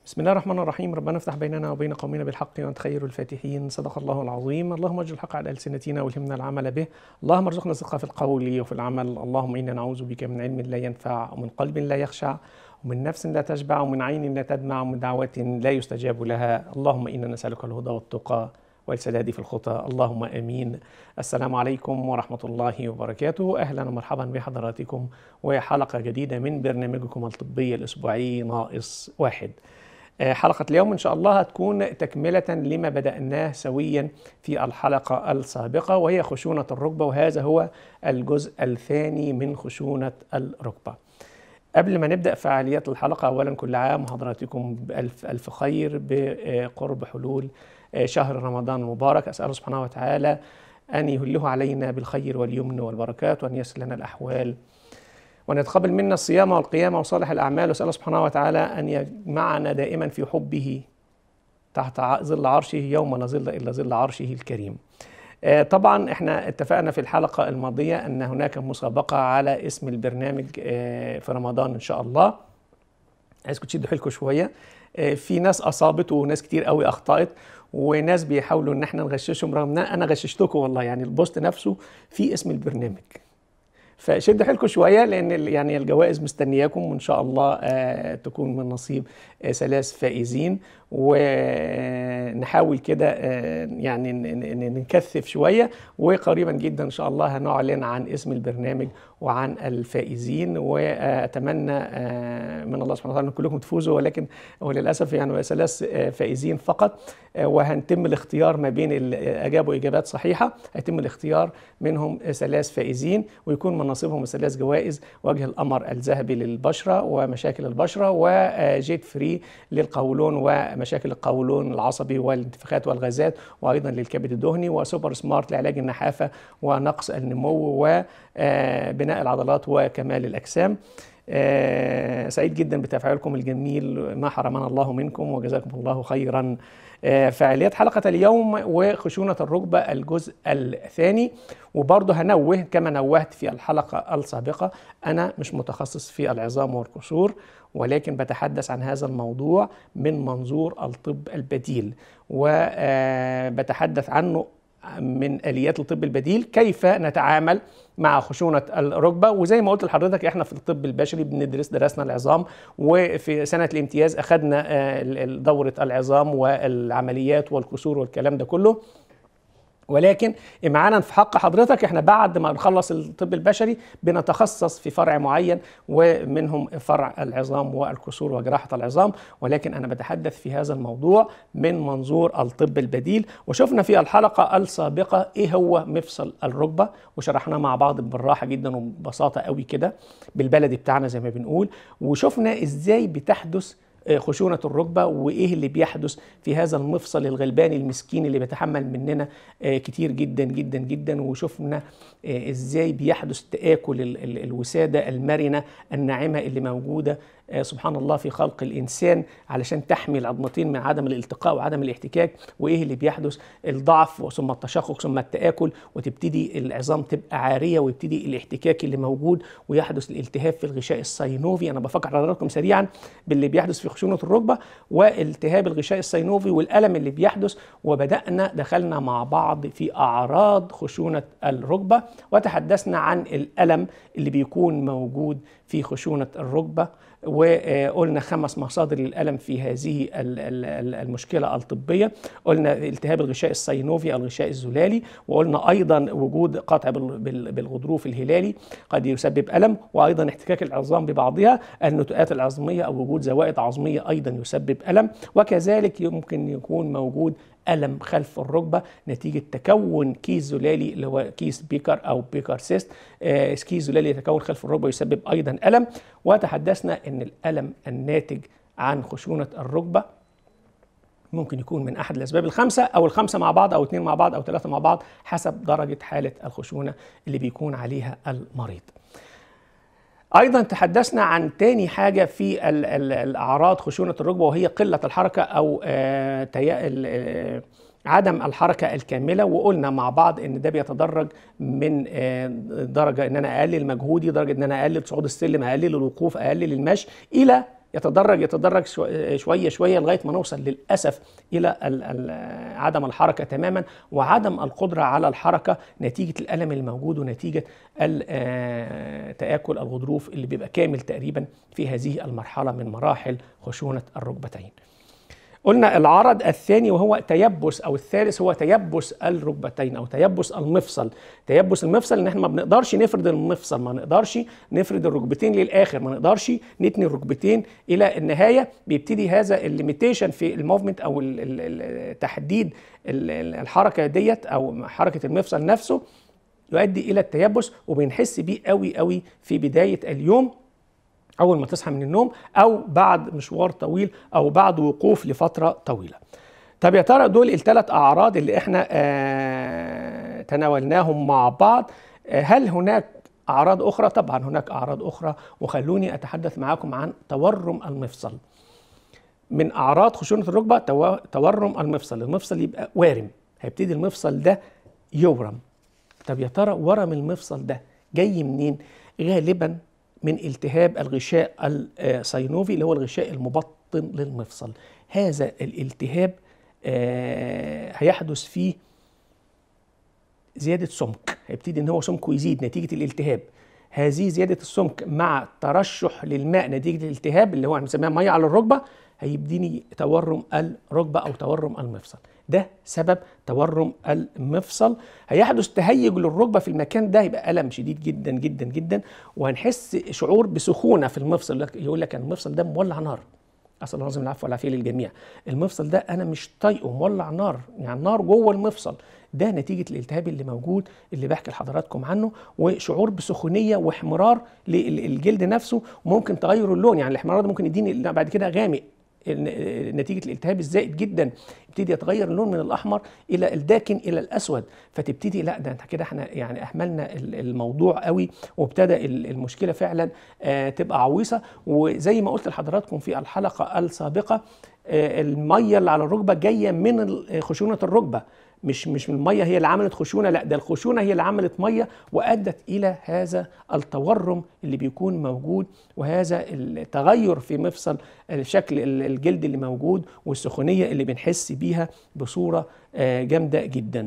بسم الله الرحمن الرحيم ربنا افتح بيننا وبين قومنا بالحق وانت خير الفاتحين صدق الله العظيم اللهم اجعل الحق على السنتنا والهمنا العمل به اللهم ارزقنا الصدق في القول وفي العمل اللهم انا نعوذ بك من علم لا ينفع ومن قلب لا يخشع ومن نفس لا تشبع ومن عين لا تدمع ومن دعوة لا يستجاب لها اللهم انا نسالك الهدى والتقى والسداد في الخطى اللهم امين السلام عليكم ورحمه الله وبركاته اهلا ومرحبا بحضراتكم وحلقه جديده من برنامجكم الطبي الاسبوعي ناقص واحد حلقة اليوم إن شاء الله هتكون تكملة لما بدأناه سويا في الحلقة السابقة وهي خشونة الركبة وهذا هو الجزء الثاني من خشونة الركبة قبل ما نبدأ فعاليات الحلقة أولا كل عام وحضراتكم بألف ألف خير بقرب حلول شهر رمضان المبارك أسأل سبحانه وتعالى أن يهله علينا بالخير واليمن والبركات وأن يسر لنا الأحوال وأن يتقبل منا الصيام والقيام وصالح الأعمال وأسأل سبحانه وتعالى أن يجمعنا دائما في حبه تحت ظل عرشه يوم لا ظل إلا ظل عرشه الكريم طبعا احنا اتفقنا في الحلقة الماضية أن هناك مسابقة على اسم البرنامج في رمضان إن شاء الله عايزكم تشدوا حيلكم شوية في ناس أصابت وناس كتير قوي أخطأت وناس بيحاولوا ان احنا نغششهم رغم ان انا غششتكم والله يعني البوست نفسه في اسم البرنامج فشدوا حيلكم شويه لان يعني الجوائز مستنياكم وان شاء الله آه تكون من نصيب آه ثلاث فائزين ونحاول كده آه يعني نكثف شويه وقريبا جدا ان شاء الله هنعلن عن اسم البرنامج وعن الفائزين واتمنى من الله سبحانه وتعالى ان كلكم تفوزوا ولكن وللاسف يعني ثلاث فائزين فقط وهنتم الاختيار ما بين اللي اجابوا اجابات صحيحه هيتم الاختيار منهم ثلاث فائزين ويكون من نصيبهم ثلاث جوائز وجه القمر الذهبي للبشره ومشاكل البشره وجيت فري للقولون ومشاكل القولون العصبي والانتفاخات والغازات وايضا للكبد الدهني وسوبر سمارت لعلاج النحافه ونقص النمو وبناء العضلات وكمال الاجسام آه سعيد جدا بتفاعلكم الجميل ما حرمنا الله منكم وجزاكم الله خيرا آه فعاليات حلقة اليوم وخشونة الركبة الجزء الثاني وبرضه هنوه كما نوهت في الحلقة السابقة أنا مش متخصص في العظام والكسور ولكن بتحدث عن هذا الموضوع من منظور الطب البديل وبتحدث عنه من اليات الطب البديل كيف نتعامل مع خشونه الركبه وزي ما قلت لحضرتك احنا في الطب البشري بندرس درسنا العظام وفي سنه الامتياز اخذنا دوره العظام والعمليات والكسور والكلام ده كله ولكن امعانا في حق حضرتك احنا بعد ما نخلص الطب البشري بنتخصص في فرع معين ومنهم فرع العظام والكسور وجراحه العظام ولكن انا بتحدث في هذا الموضوع من منظور الطب البديل وشفنا في الحلقه السابقه ايه هو مفصل الركبه وشرحناه مع بعض بالراحه جدا وببساطه قوي كده بالبلدي بتاعنا زي ما بنقول وشفنا ازاي بتحدث خشونة الركبة وإيه اللي بيحدث في هذا المفصل الغلباني المسكين اللي بيتحمل مننا كتير جدا جدا جدا وشفنا إزاي بيحدث تآكل الوسادة المرنة الناعمة اللي موجودة سبحان الله في خلق الإنسان علشان تحمي العظمتين من عدم الالتقاء وعدم الاحتكاك وإيه اللي بيحدث الضعف ثم التشقق ثم التآكل وتبتدي العظام تبقى عارية ويبتدي الاحتكاك اللي موجود ويحدث الالتهاب في الغشاء الصينوفي أنا بفكر حضراتكم سريعا باللي بيحدث في خشونة الركبة والتهاب الغشاء الصينوفي والألم اللي بيحدث وبدأنا دخلنا مع بعض في أعراض خشونة الركبة وتحدثنا عن الألم اللي بيكون موجود في خشونة الركبة وقلنا خمس مصادر للألم في هذه المشكلة الطبية قلنا التهاب الغشاء الصينوفي الغشاء الزلالي وقلنا أيضا وجود قطع بالغضروف الهلالي قد يسبب ألم وأيضا احتكاك العظام ببعضها النتوءات العظمية أو وجود زوائد عظمية أيضا يسبب ألم وكذلك يمكن يكون موجود ألم خلف الركبة نتيجة تكون كيس زلالي اللي هو كيس بيكر أو بيكر سيست آه كيس زلالي يتكون خلف الركبة يسبب أيضا ألم وتحدثنا أن الألم الناتج عن خشونة الركبة ممكن يكون من أحد الأسباب الخمسة أو الخمسة مع بعض أو اثنين مع بعض أو ثلاثة مع بعض حسب درجة حالة الخشونة اللي بيكون عليها المريض ايضا تحدثنا عن تاني حاجه في ال ال الاعراض خشونه الركبه وهي قله الحركه او آه تيا عدم الحركه الكامله وقلنا مع بعض ان ده بيتدرج من آه درجه ان انا اقلل مجهودي درجه ان انا اقلل صعود السلم اقلل الوقوف اقلل المشي الى يتدرج يتدرج شويه شويه لغايه ما نوصل للاسف الى عدم الحركه تماما وعدم القدره على الحركه نتيجه الالم الموجود ونتيجه تاكل الغضروف اللي بيبقى كامل تقريبا في هذه المرحله من مراحل خشونه الركبتين. قلنا العرض الثاني وهو تيبس او الثالث هو تيبس الركبتين او تيبس المفصل تيبس المفصل ان احنا ما بنقدرش نفرد المفصل ما نقدرش نفرد الركبتين للاخر ما نقدرش نتني الركبتين الى النهايه بيبتدي هذا الليميتيشن في الموفمنت او تحديد الحركه ديت او حركه المفصل نفسه يؤدي الى التيبس وبنحس بيه قوي قوي في بدايه اليوم اول ما تصحى من النوم او بعد مشوار طويل او بعد وقوف لفتره طويله طب يا ترى دول الثلاث اعراض اللي احنا آه تناولناهم مع بعض آه هل هناك اعراض اخرى طبعا هناك اعراض اخرى وخلوني اتحدث معاكم عن تورم المفصل من اعراض خشونه الركبه تورم المفصل المفصل يبقى وارم هيبتدي المفصل ده يورم طب يا ترى ورم المفصل ده جاي منين غالبا من التهاب الغشاء الصينوفي اللي هو الغشاء المبطن للمفصل هذا الالتهاب هيحدث فيه زيادة سمك هيبتدي ان هو سمكه يزيد نتيجة الالتهاب هذه زيادة السمك مع ترشح للماء نتيجة الالتهاب اللي هو بنسميها مية على الركبة هيبتدي تورم الركبة أو تورم المفصل ده سبب تورم المفصل هيحدث تهيج للركبه في المكان ده يبقى الم شديد جدا جدا جدا وهنحس شعور بسخونه في المفصل يقول لك المفصل ده مولع نار اسال الله العظيم العفو والعافيه للجميع المفصل ده انا مش طايقه مولع نار يعني نار جوه المفصل ده نتيجه الالتهاب اللي موجود اللي بحكي لحضراتكم عنه وشعور بسخونيه واحمرار للجلد نفسه وممكن تغير اللون يعني الاحمرار ده ممكن يديني بعد كده غامق نتيجه الالتهاب الزائد جدا يبتدي يتغير اللون من الاحمر الى الداكن الى الاسود فتبتدي لا ده انت كده احنا يعني اهملنا الموضوع قوي وابتدى المشكله فعلا تبقى عويصه وزي ما قلت لحضراتكم في الحلقه السابقه الميه اللي على الركبه جايه من خشونه الركبه مش مش من الميه هي اللي عملت خشونه لا ده الخشونه هي اللي عملت ميه وادت الى هذا التورم اللي بيكون موجود وهذا التغير في مفصل شكل الجلد اللي موجود والسخونيه اللي بنحس بيها بصوره جامده جدا.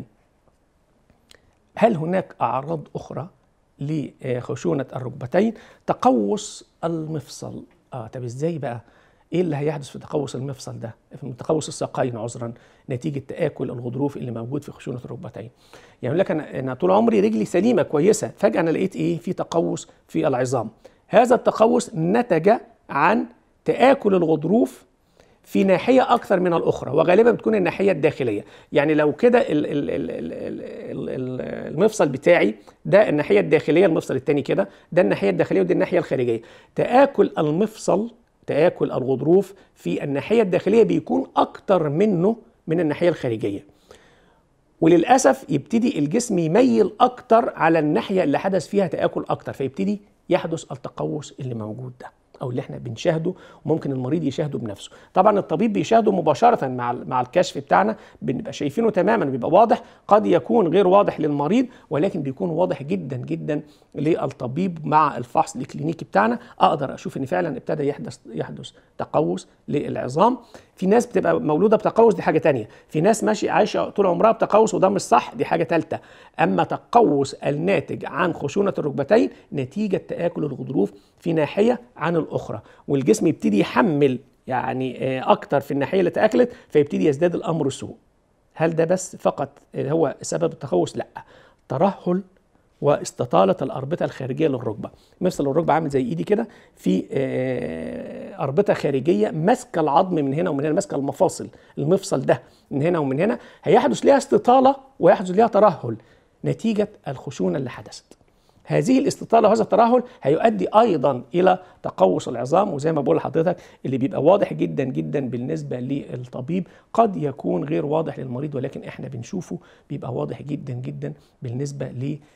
هل هناك اعراض اخرى لخشونه الركبتين؟ تقوس المفصل. اه طب ازاي بقى؟ ايه اللي هيحدث في تقوس المفصل ده في تقوس الساقين عذرا نتيجه تاكل الغضروف اللي موجود في خشونه الركبتين يعني لك انا انا طول عمري رجلي سليمه كويسه فجاه انا لقيت ايه في تقوس في العظام هذا التقوس نتج عن تاكل الغضروف في ناحيه اكثر من الاخرى وغالبا بتكون الناحيه الداخليه يعني لو كده المفصل بتاعي ده الناحيه الداخليه المفصل الثاني كده ده الناحيه الداخليه ودي الناحيه الخارجيه تاكل المفصل تآكل الغضروف في الناحية الداخلية بيكون أكتر منه من الناحية الخارجية وللأسف يبتدي الجسم يميل أكتر على الناحية اللي حدث فيها تآكل أكتر فيبتدي يحدث التقوس اللي موجود ده او اللي احنا بنشاهده وممكن المريض يشاهده بنفسه طبعا الطبيب بيشاهده مباشره مع مع الكشف بتاعنا بنبقى شايفينه تماما بيبقى واضح قد يكون غير واضح للمريض ولكن بيكون واضح جدا جدا للطبيب مع الفحص الكلينيكي بتاعنا اقدر اشوف ان فعلا ابتدى يحدث يحدث تقوس للعظام في ناس بتبقى مولوده بتقوس دي حاجه تانية في ناس ماشي عايشه طول عمرها بتقوس وده مش صح دي حاجه ثالثه اما تقوس الناتج عن خشونه الركبتين نتيجه تاكل الغضروف في ناحيه عن الاخرى والجسم يبتدي يحمل يعني اكتر في الناحيه اللي تاكلت فيبتدي يزداد الامر سوء هل ده بس فقط هو سبب التقوس لا ترهل واستطالة الأربطة الخارجية للركبة مثل الركبة عامل زي إيدي كده في أربطة خارجية ماسكة العظم من هنا ومن هنا ماسكة المفاصل المفصل ده من هنا ومن هنا هيحدث ليها استطالة ويحدث ليها ترهل نتيجة الخشونة اللي حدثت هذه الاستطالة وهذا الترهل هيؤدي أيضا إلى تقوس العظام وزي ما بقول لحضرتك اللي بيبقى واضح جدا جدا بالنسبة للطبيب قد يكون غير واضح للمريض ولكن احنا بنشوفه بيبقى واضح جدا جدا بالنسبة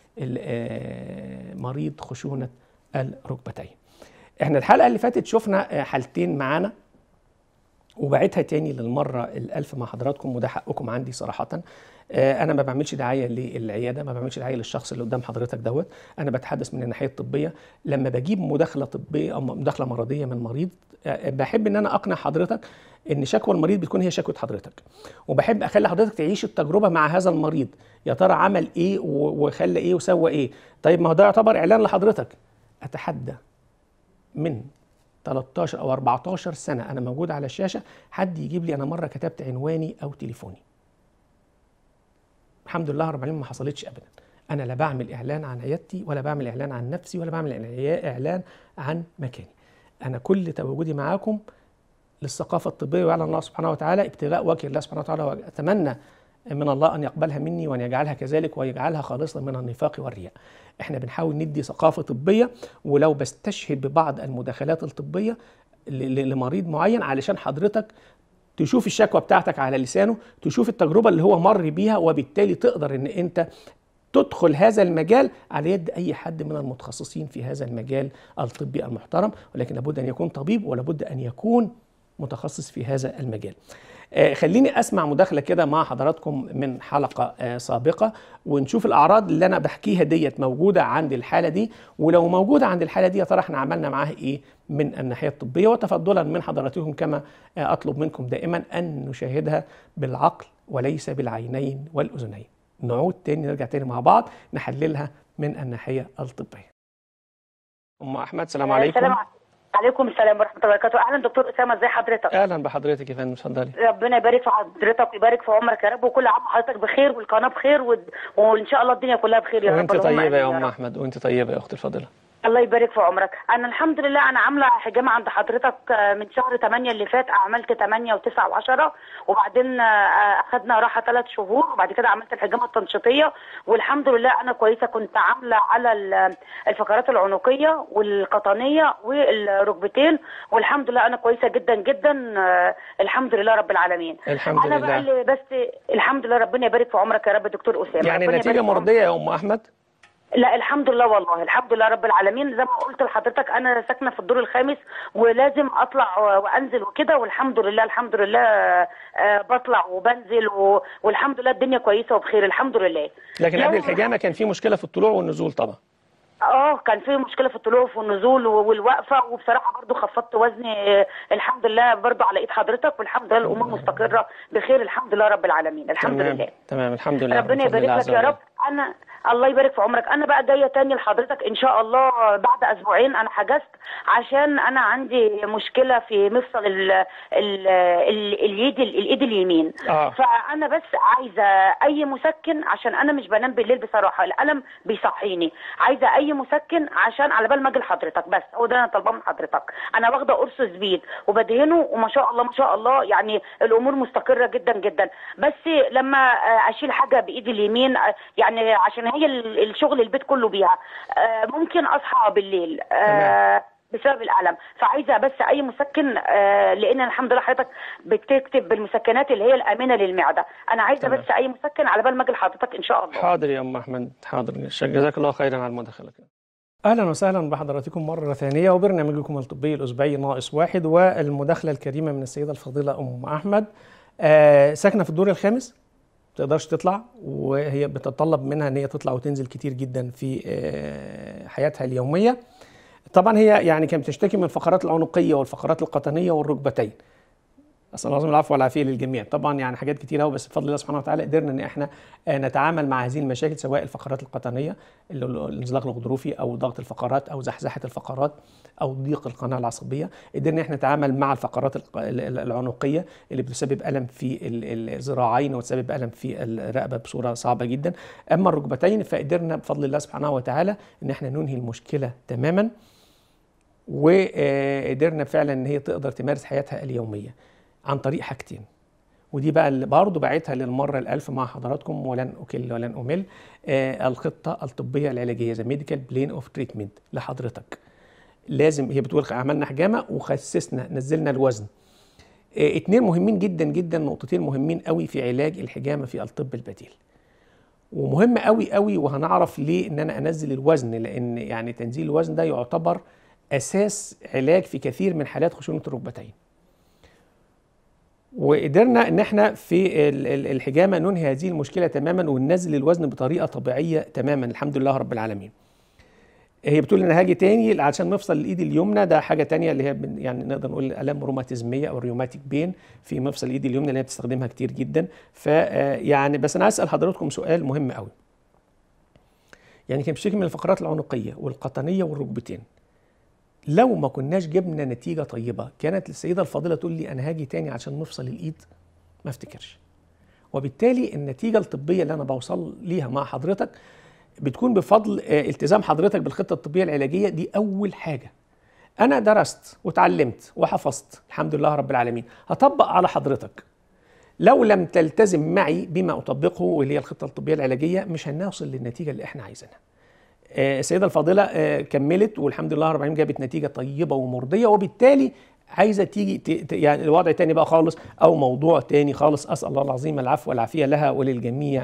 لمريض خشونة الركبتين احنا الحلقة اللي فاتت شفنا حالتين معانا وبعتها تاني للمرة الألف مع حضراتكم وده حقكم عندي صراحة آه، أنا ما بعملش دعاية للعيادة ما بعملش دعاية للشخص اللي قدام حضرتك دوت أنا بتحدث من الناحية الطبية لما بجيب مداخلة طبية أو مداخلة مرضية من مريض آه، بحب إن أنا أقنع حضرتك إن شكوى المريض بتكون هي شكوى حضرتك وبحب أخلي حضرتك تعيش التجربة مع هذا المريض يا ترى عمل إيه و- وخلى إيه وسوى إيه طيب ما هو ده يعتبر إعلان لحضرتك أتحدى من 13 او 14 سنه انا موجود على الشاشه حد يجيب لي انا مره كتبت عنواني او تليفوني الحمد لله رب العالمين ما حصلتش ابدا انا لا بعمل اعلان عن عيادتي ولا بعمل اعلان عن نفسي ولا بعمل اعلان عن مكاني انا كل تواجدي معاكم للثقافه الطبيه ويعلم الله سبحانه وتعالى ابتغاء وجه الله سبحانه وتعالى واتمنى من الله ان يقبلها مني وان يجعلها كذلك ويجعلها خالصه من النفاق والرياء. احنا بنحاول ندي ثقافه طبيه ولو بستشهد ببعض المداخلات الطبيه ل- ل- لمريض معين علشان حضرتك تشوف الشكوى بتاعتك على لسانه تشوف التجربة اللي هو مر بيها وبالتالي تقدر ان انت تدخل هذا المجال على يد اي حد من المتخصصين في هذا المجال الطبي المحترم ولكن لابد ان يكون طبيب ولابد ان يكون متخصص في هذا المجال آه، خليني اسمع مداخله كده مع حضراتكم من حلقه آه، سابقه ونشوف الاعراض اللي انا بحكيها ديت موجوده عند الحاله دي ولو موجوده عند الحاله دي يا ترى احنا عملنا معاها ايه من الناحيه الطبيه وتفضلا من حضراتكم كما آه، اطلب منكم دائما ان نشاهدها بالعقل وليس بالعينين والاذنين نعود تاني نرجع تاني مع بعض نحللها من الناحيه الطبيه ام احمد السلام عليكم السلام عليكم السلام ورحمه الله وبركاته اهلا دكتور اسامه ازي حضرتك اهلا بحضرتك يا فندم اتفضلي ربنا يبارك في حضرتك ويبارك في عمرك يا رب وكل عام وحضرتك بخير والقناه بخير و... وان شاء الله الدنيا كلها بخير يا رب وانت اللهم طيبه آمين يا ام رب. احمد وانت طيبه يا اختي الفاضله الله يبارك في عمرك انا الحمد لله انا عامله حجامه عند حضرتك آه، من شهر 8 اللي فات عملت 8 و9 و10 وبعدين آه، اخدنا راحه ثلاث شهور وبعد كده عملت الحجامه التنشيطيه والحمد لله انا كويسه كنت عامله على ال- الفقرات العنقيه والقطنيه والركبتين والحمد لله انا كويسه جدا جدا آه، الحمد لله رب العالمين الحمد انا بقى لله اللي بس الحمد لله ربنا يبارك في عمرك يا رب دكتور اسامه يعني ربنا نتيجه يبارك في عمرك. مرضيه يا ام احمد لا الحمد لله والله الحمد لله رب العالمين زي ما قلت لحضرتك انا ساكنه في الدور الخامس ولازم اطلع و- وانزل وكده والحمد لله الحمد لله آه، بطلع وبنزل و- والحمد لله الدنيا كويسه وبخير الحمد لله لكن لو- قبل الحجامه كان في مشكله في الطلوع والنزول طبعا اه كان في مشكله في الطلوع والنزول و- والوقفه وبصراحه برضو خفضت وزني آه، الحمد لله برضو على ايد حضرتك والحمد لله الامور مستقره بخير الحمد لله رب العالمين الحمد تمام لله تمام الحمد لله ربنا بفضل الله يبارك عز لك يا وجل. رب انا الله يبارك في عمرك انا بقى جايه تاني لحضرتك ان شاء الله بعد اسبوعين انا حجزت عشان انا عندي مشكله في مفصل ال ال ال اليد الايد اليمين آه. فانا بس عايزه اي مسكن عشان انا مش بنام بالليل بصراحه الالم بيصحيني عايزه اي مسكن عشان على بال ما اجي لحضرتك بس هو ده انا طالباه من حضرتك انا واخده قرص زبيد وبدهنه وما شاء الله ما شاء الله يعني الامور مستقره جدا جدا بس لما آه، اشيل حاجه بايدي اليمين آه، يعني عشان هي ال- الشغل البيت كله بيها آه، ممكن اصحى بالليل آه، بسبب الالم فعايزه بس اي مسكن آه، لان الحمد لله حضرتك بتكتب بالمسكنات اللي هي الامنه للمعده انا عايزه تمام. بس اي مسكن على بال ما اجي لحضرتك ان شاء الله حاضر يا ام احمد حاضر جزاك الله خيرا على المداخله اهلا وسهلا بحضراتكم مره ثانيه وبرنامجكم الطبي الاسبوعي ناقص واحد والمداخله الكريمه من السيده الفاضله ام احمد آه ساكنه في الدور الخامس ما تقدرش تطلع وهي بتتطلب منها ان هي تطلع وتنزل كتير جدا في آه حياتها اليوميه طبعا هي يعني كانت بتشتكي من الفقرات العنقيه والفقرات القطنيه والركبتين اسال الله العظيم العفو والعافيه للجميع طبعا يعني حاجات كتير قوي بس بفضل الله سبحانه وتعالى قدرنا ان احنا آه، نتعامل مع هذه المشاكل سواء الفقرات القطنيه اللي هو الانزلاق الغضروفي او ضغط الفقرات او زحزحه الفقرات او ضيق القناه العصبيه قدرنا ان احنا نتعامل مع الفقرات الق- ال- ال- العنقيه اللي بتسبب الم في ال- الذراعين وتسبب الم في الرقبه بصوره صعبه جدا اما الركبتين فقدرنا بفضل الله سبحانه وتعالى ان احنا ننهي المشكله تماما وقدرنا فعلا ان هي تقدر تمارس حياتها اليوميه عن طريق حاجتين ودي بقى اللي برضه بعتها للمره الالف مع حضراتكم ولن اكل ولن امل آه الخطه الطبيه العلاجيه ذا ميديكال بلين اوف تريتمنت لحضرتك لازم هي بتقول عملنا حجامه وخسسنا نزلنا الوزن آه اتنين مهمين جدا جدا نقطتين مهمين قوي في علاج الحجامه في الطب البديل ومهم قوي قوي وهنعرف ليه ان انا انزل الوزن لان يعني تنزيل الوزن ده يعتبر اساس علاج في كثير من حالات خشونه الركبتين وقدرنا ان احنا في ال- ال- الحجامه ننهي هذه المشكله تماما وننزل الوزن بطريقه طبيعيه تماما الحمد لله رب العالمين هي بتقول انا هاجي تاني عشان مفصل الايد اليمنى ده حاجه تانية اللي هي بن- يعني نقدر نقول الام روماتيزميه او ريوماتيك بين في مفصل الايد اليمنى اللي هي بتستخدمها كتير جدا ف يعني بس انا عايز اسال حضراتكم سؤال مهم قوي يعني كان بيشتكي من الفقرات العنقيه والقطنيه والركبتين لو ما كناش جبنا نتيجه طيبه كانت السيده الفاضله تقول لي انا هاجي تاني عشان مفصل الايد ما افتكرش وبالتالي النتيجه الطبيه اللي انا بوصل ليها مع حضرتك بتكون بفضل آه، التزام حضرتك بالخطه الطبيه العلاجيه دي اول حاجه انا درست وتعلمت وحفظت الحمد لله رب العالمين هطبق على حضرتك لو لم تلتزم معي بما اطبقه واللي هي الخطه الطبيه العلاجيه مش هنوصل للنتيجه اللي احنا عايزينها آه، السيده الفاضله آه، كملت والحمد لله رب العالمين جابت نتيجه طيبه ومرضيه وبالتالي عايزه تيجي ت- ت- يعني الوضع تاني بقى خالص او موضوع تاني خالص اسال الله العظيم العفو والعافيه لها وللجميع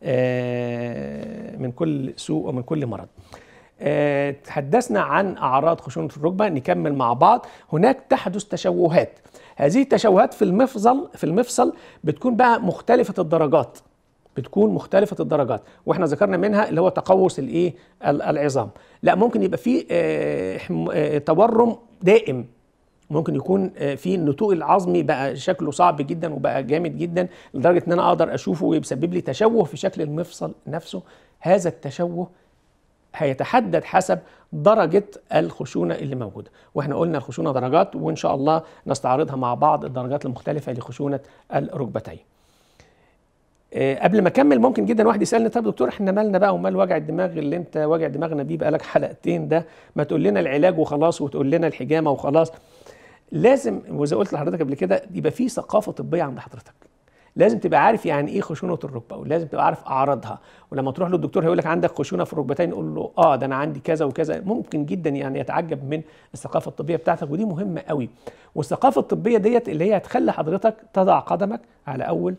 آه، من كل سوء ومن كل مرض آه، تحدثنا عن اعراض خشونه الركبه نكمل مع بعض هناك تحدث تشوهات هذه التشوهات في المفصل في المفصل بتكون بقى مختلفه الدرجات بتكون مختلفة الدرجات واحنا ذكرنا منها اللي هو تقوس الايه ال- العظام لا ممكن يبقى فيه آه، حم- آه، تورم دائم ممكن يكون آه، في النتوء العظمي بقى شكله صعب جدا وبقى جامد جدا لدرجة ان انا اقدر اشوفه ويسبب لي تشوه في شكل المفصل نفسه هذا التشوه هيتحدد حسب درجة الخشونة اللي موجودة واحنا قلنا الخشونة درجات وان شاء الله نستعرضها مع بعض الدرجات المختلفة لخشونة الركبتين آه، قبل ما اكمل ممكن جدا واحد يسالني طب دكتور احنا مالنا بقى ومال وجع الدماغ اللي انت واجع دماغنا بيه بقالك حلقتين ده ما تقول لنا العلاج وخلاص وتقول لنا الحجامه وخلاص لازم وزي قلت لحضرتك قبل كده يبقى في ثقافه طبيه عند حضرتك لازم تبقى عارف يعني ايه خشونه الركبه ولازم تبقى عارف اعراضها ولما تروح للدكتور هيقول لك عندك خشونه في الركبتين يقول له اه ده انا عندي كذا وكذا ممكن جدا يعني يتعجب من الثقافه الطبيه بتاعتك ودي مهمه قوي والثقافه الطبيه ديت اللي هي هتخلي حضرتك تضع قدمك على اول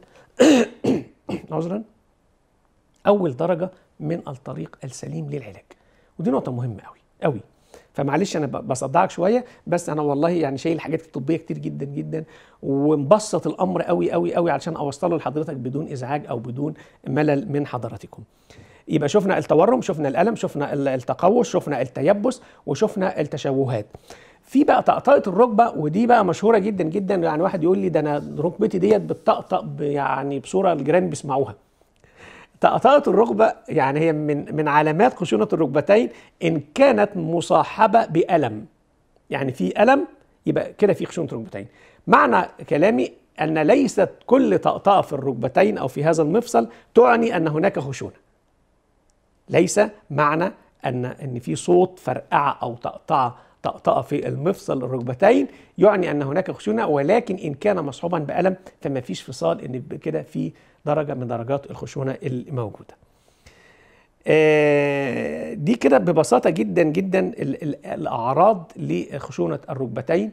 عذرا اول درجه من الطريق السليم للعلاج ودي نقطه مهمه قوي قوي فمعلش انا ب- بصدعك شويه بس انا والله يعني شايل حاجات طبيه كتير جدا جدا ومبسط الامر قوي قوي قوي علشان اوصله لحضرتك بدون ازعاج او بدون ملل من حضراتكم يبقى شفنا التورم شفنا الالم شفنا ال- التقوس شفنا التيبس وشفنا التشوهات في بقى طقطقه الركبه ودي بقى مشهوره جدا جدا يعني واحد يقول لي ده انا ركبتي ديت بتطقطق ب- يعني بصوره الجيران بيسمعوها طقطقه الركبه يعني هي من من علامات خشونه الركبتين ان كانت مصاحبه بالم يعني في الم يبقى كده في خشونه ركبتين معنى كلامي ان ليست كل طقطقه في الركبتين او في هذا المفصل تعني ان هناك خشونه ليس معنى ان ان في صوت فرقعه او طقطقه طقطقه في المفصل الركبتين يعني ان هناك خشونه ولكن ان كان مصحوبا بالم فما فيش فصال ان كده في درجه من درجات الخشونه الموجوده. آه، دي كده ببساطه جدا جدا ال- ال- الاعراض لخشونه الركبتين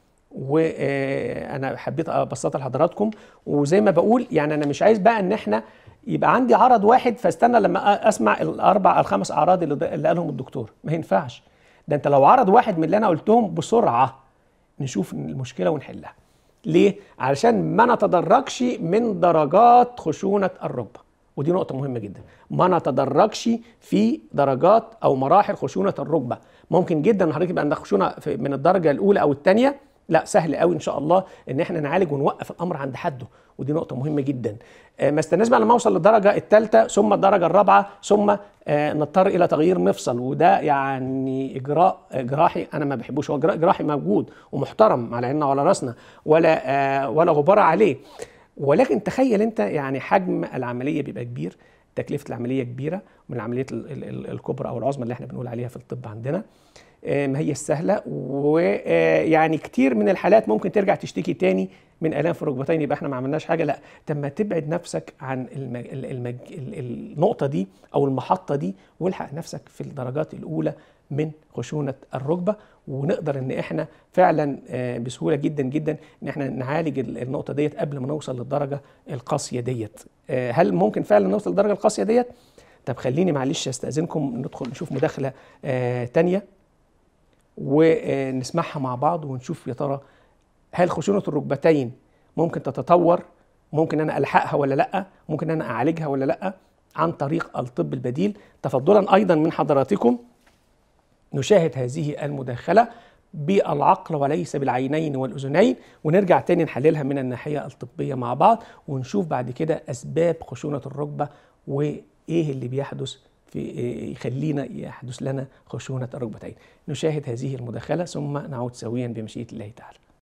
وانا حبيت ابسطها لحضراتكم وزي ما بقول يعني انا مش عايز بقى ان احنا يبقى عندي عرض واحد فاستنى لما أ- اسمع الاربع الخمس اعراض اللي اللي قالهم الدكتور ما ينفعش ده انت لو عرض واحد من اللي انا قلتهم بسرعه نشوف المشكله ونحلها ليه علشان ما نتدرجش من درجات خشونه الركبه ودي نقطة مهمة جدا ما نتدرجش في درجات أو مراحل خشونة الركبة ممكن جدا حضرتك يبقى عندك خشونة في- من الدرجة الأولى أو الثانية لا سهل قوي ان شاء الله ان احنا نعالج ونوقف الامر عند حده ودي نقطه مهمه جدا آه، ما استناش بقى لما اوصل للدرجه الثالثه ثم الدرجه الرابعه ثم آه، نضطر الى تغيير مفصل وده يعني اجراء آه، جراحي انا ما بحبوش هو اجراء جراحي موجود ومحترم على عيننا وعلى راسنا ولا آه، ولا غبار عليه ولكن تخيل انت يعني حجم العمليه بيبقى كبير تكلفه العمليه كبيره من العمليات ال- ال- ال- الكبرى او العظمى اللي احنا بنقول عليها في الطب عندنا آه، ما هي السهله ويعني كتير من الحالات ممكن ترجع تشتكي تاني من الام في الركبتين يبقى احنا ما عملناش حاجه لا طب ما تبعد نفسك عن المج... المج... ال- النقطه دي او المحطه دي والحق نفسك في الدرجات الاولى من خشونه الركبه ونقدر ان احنا فعلا آه، بسهوله جدا جدا ان احنا نعالج ال- النقطه ديت قبل ما نوصل للدرجه القاسيه ديت آه، هل ممكن فعلا نوصل للدرجه القاسيه ديت طب خليني معلش استاذنكم ندخل نشوف مداخله آه تانيه ونسمعها مع بعض ونشوف يا ترى هل خشونه الركبتين ممكن تتطور ممكن انا الحقها ولا لا ممكن انا اعالجها ولا لا عن طريق الطب البديل تفضلا ايضا من حضراتكم نشاهد هذه المداخله بالعقل وليس بالعينين والاذنين ونرجع تاني نحللها من الناحيه الطبيه مع بعض ونشوف بعد كده اسباب خشونه الركبه وايه اللي بيحدث في يخلينا يحدث لنا خشونه الركبتين. نشاهد هذه المداخله ثم نعود سويا بمشيئه الله تعالى.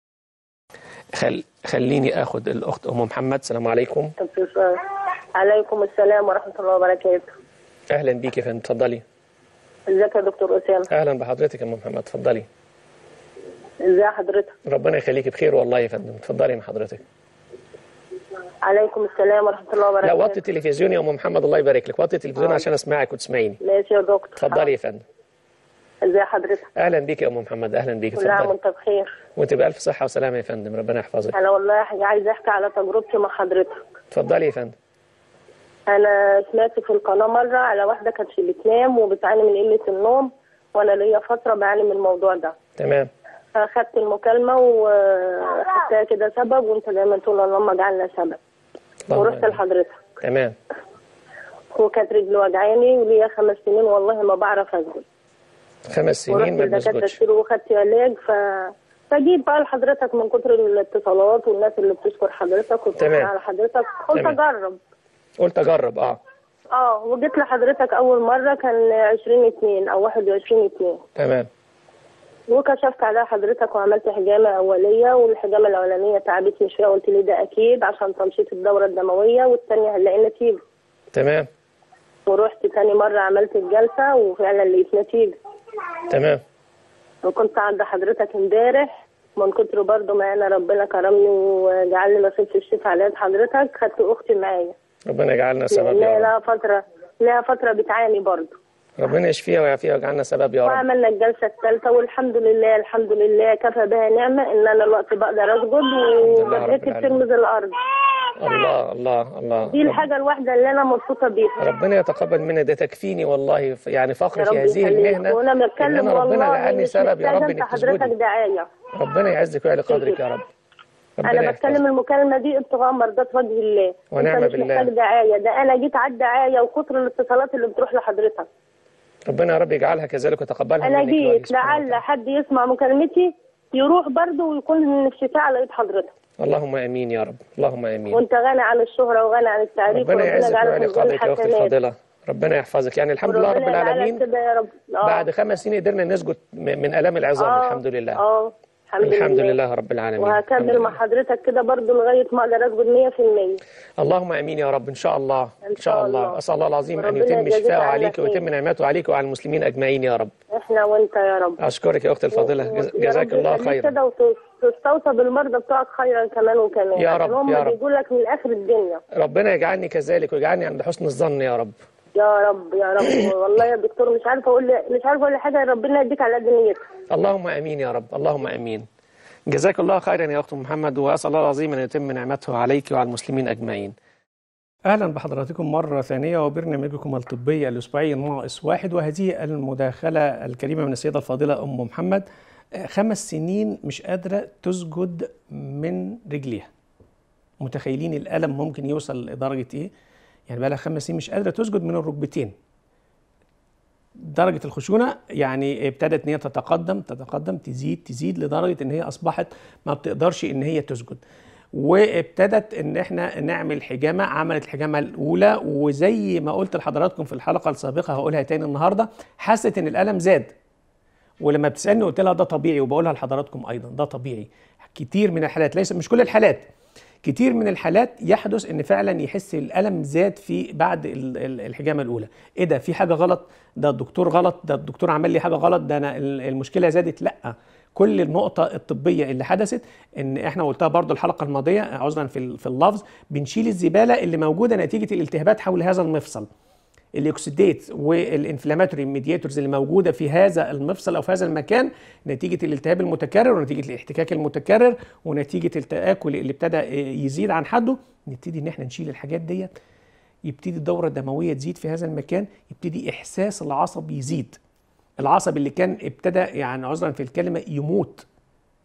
خل... خليني اخد الاخت ام محمد السلام عليكم عليكم السلام ورحمة الله وبركاته اهلا بيك يا فندم اتفضلي ازيك يا دكتور أسامة اهلا بحضرتك يا ام محمد اتفضلي ازي حضرتك ربنا يخليك بخير والله يا فندم اتفضلي من حضرتك عليكم السلام ورحمة الله لا وبركاته وطي التلفزيون يا ام محمد الله يبارك لك وطي التلفزيون عشان اسمعك وتسمعيني ماشي يا دكتور اتفضلي يا فندم ازي حضرتك اهلا بيك يا ام محمد اهلا بيك كل عام اتفضلي وانت بخير وانت بالف صحه وسلامه يا فندم ربنا يحفظك انا والله عايزه احكي على تجربتي مع حضرتك اتفضلي يا فندم انا سمعت في القناه مره على واحده كانت بتنام وبتعاني من قله النوم وانا ليا فتره بعاني من الموضوع ده تمام فاخدت المكالمه وحطيها كده سبب وانت دايما تقول اللهم اجعلنا سبب اللهم ورحت آمين. لحضرتك تمام وكانت رجلي وجعاني وليا خمس سنين والله ما بعرف اسجد خمس ورحت سنين ما لدكاتره بنسكتش كتير وخدت علاج ف فجيت بقى لحضرتك من كتر الاتصالات والناس اللي بتشكر حضرتك وبتشكر تمام. على حضرتك قلت تمام. اجرب قلت اجرب اه اه وجيت لحضرتك اول مره كان 20 2 او 21 2 تمام وكشفت على حضرتك وعملت حجامه اوليه والحجامه الاولانيه تعبتني شويه قلت لي ده اكيد عشان تنشيط الدوره الدمويه والثانيه هنلاقي نتيجه تمام ورحت تاني مره عملت الجلسه وفعلا لقيت نتيجه تمام وكنت عند حضرتك امبارح من كتر برضه ما انا ربنا كرمني وجعلني نصيب في الشفاء على يد حضرتك خدت اختي معايا ربنا يجعلنا سبب لانها يا رب لها فتره لها فتره بتعاني برضه ربنا يشفيها ويعافيها ويجعلنا سبب يا رب وعملنا الجلسه الثالثه والحمد لله الحمد لله كفى بها نعمه ان انا الوقت بقدر اسجد لله رب وبدرتي العالمين. بترمز الارض الله الله الله دي رب- الحاجه الواحده اللي انا مبسوطه بيها ربنا يتقبل منا ده تكفيني والله ف- يعني فخر يا في رب هذه يخليك المهنه وانا ان بتكلم انا ربنا والله جعلني مش سبب يا محتاجه رب انت انك حضرتك تسجدي دعايه ربنا يعزك ويعلي قدرك يا رب ربنا انا يحفظك. بتكلم المكالمه دي ابتغاء مرضات وجه الله ونعم انت مش بالله. محتاج دعايه ده انا جيت على الدعايه وكتر الاتصالات اللي بتروح لحضرتك ربنا يا رب يجعلها كذلك ويتقبلها انا منك يا رب جيت سبحانه لعل وتعالى. حد يسمع مكالمتي يروح برضه ويكون الشفاء على ايد حضرتك اللهم امين يا رب اللهم امين وانت غني عن الشهره وغني عن التعريف ربنا يعزك يجعلك ويعلي من ذوي قدرك يا اختي الحسنات. الفاضله ربنا يحفظك يعني الحمد لله رب وربنا يجعلك العالمين كده يا رب آه. بعد خمس سنين قدرنا نسجد م- من الام العظام آه. الحمد لله اه الحمد, الحمد لله رب العالمين الحمد وهكمل مع لله. حضرتك كده برضه لغايه ما اقدر اسجد 100% اللهم امين يا رب ان شاء الله ان إن شاء شاء الله الله. اسال الله العظيم ان وربنا يتم يجازيك شفاءه عنا عليك خير. ويتم نعمته عليك وعلى المسلمين اجمعين يا رب احنا وانت يا رب اشكرك يا اختي الفاضله و- جز- يا جزاك رب الله يخليك خيرا كده وتستوصى بالمرضى بتوعك خيرا كمان وكمان يا عشان رب، هم يا رب. بيجوا لك من اخر الدنيا ربنا يجعلني كذلك ويجعلني عند حسن الظن يا رب يا رب يا رب والله يا دكتور مش عارفه اقول مش عارفه اقول حاجه ربنا يديك على قد نيتك اللهم امين يا رب اللهم امين جزاك الله خيرا يا اخت محمد واسال الله العظيم ان يتم نعمته عليك وعلى المسلمين اجمعين اهلا بحضراتكم مره ثانيه وبرنامجكم الطبي الاسبوعي ناقص واحد وهذه المداخله الكريمه من السيده الفاضله ام محمد آه، خمس سنين مش قادره تسجد من رجليها متخيلين الالم ممكن يوصل لدرجه ايه يعني بقى لها خمس سنين مش قادره تسجد من الركبتين درجة الخشونة يعني ابتدت ان هي تتقدم تتقدم تزيد تزيد لدرجة ان هي اصبحت ما بتقدرش ان هي تسجد وابتدت ان احنا نعمل حجامة عملت الحجامة الاولى وزي ما قلت لحضراتكم في الحلقة السابقة هقولها تاني النهاردة حست ان الالم زاد ولما بتسالني قلت لها ده طبيعي وبقولها لحضراتكم ايضا ده طبيعي كتير من الحالات ليس مش كل الحالات كتير من الحالات يحدث ان فعلا يحس الالم زاد في بعد ال- ال- الحجامه الاولى ايه ده في حاجه غلط ده الدكتور غلط ده الدكتور عمل لي حاجه غلط ده انا ال- المشكله زادت لا كل النقطة الطبية اللي حدثت ان احنا قلتها برضو الحلقة الماضية عذرا في ال- في اللفظ بنشيل الزبالة اللي موجودة نتيجة الالتهابات حول هذا المفصل الاكسيديت والانفلاماتوري ميدياتورز اللي موجوده في هذا المفصل او في هذا المكان نتيجه الالتهاب المتكرر ونتيجه الاحتكاك المتكرر ونتيجه التاكل اللي ابتدى يزيد عن حده نبتدي ان احنا نشيل الحاجات ديت يبتدي الدوره الدمويه تزيد في هذا المكان يبتدي احساس العصب يزيد العصب اللي كان ابتدى يعني عذرا في الكلمه يموت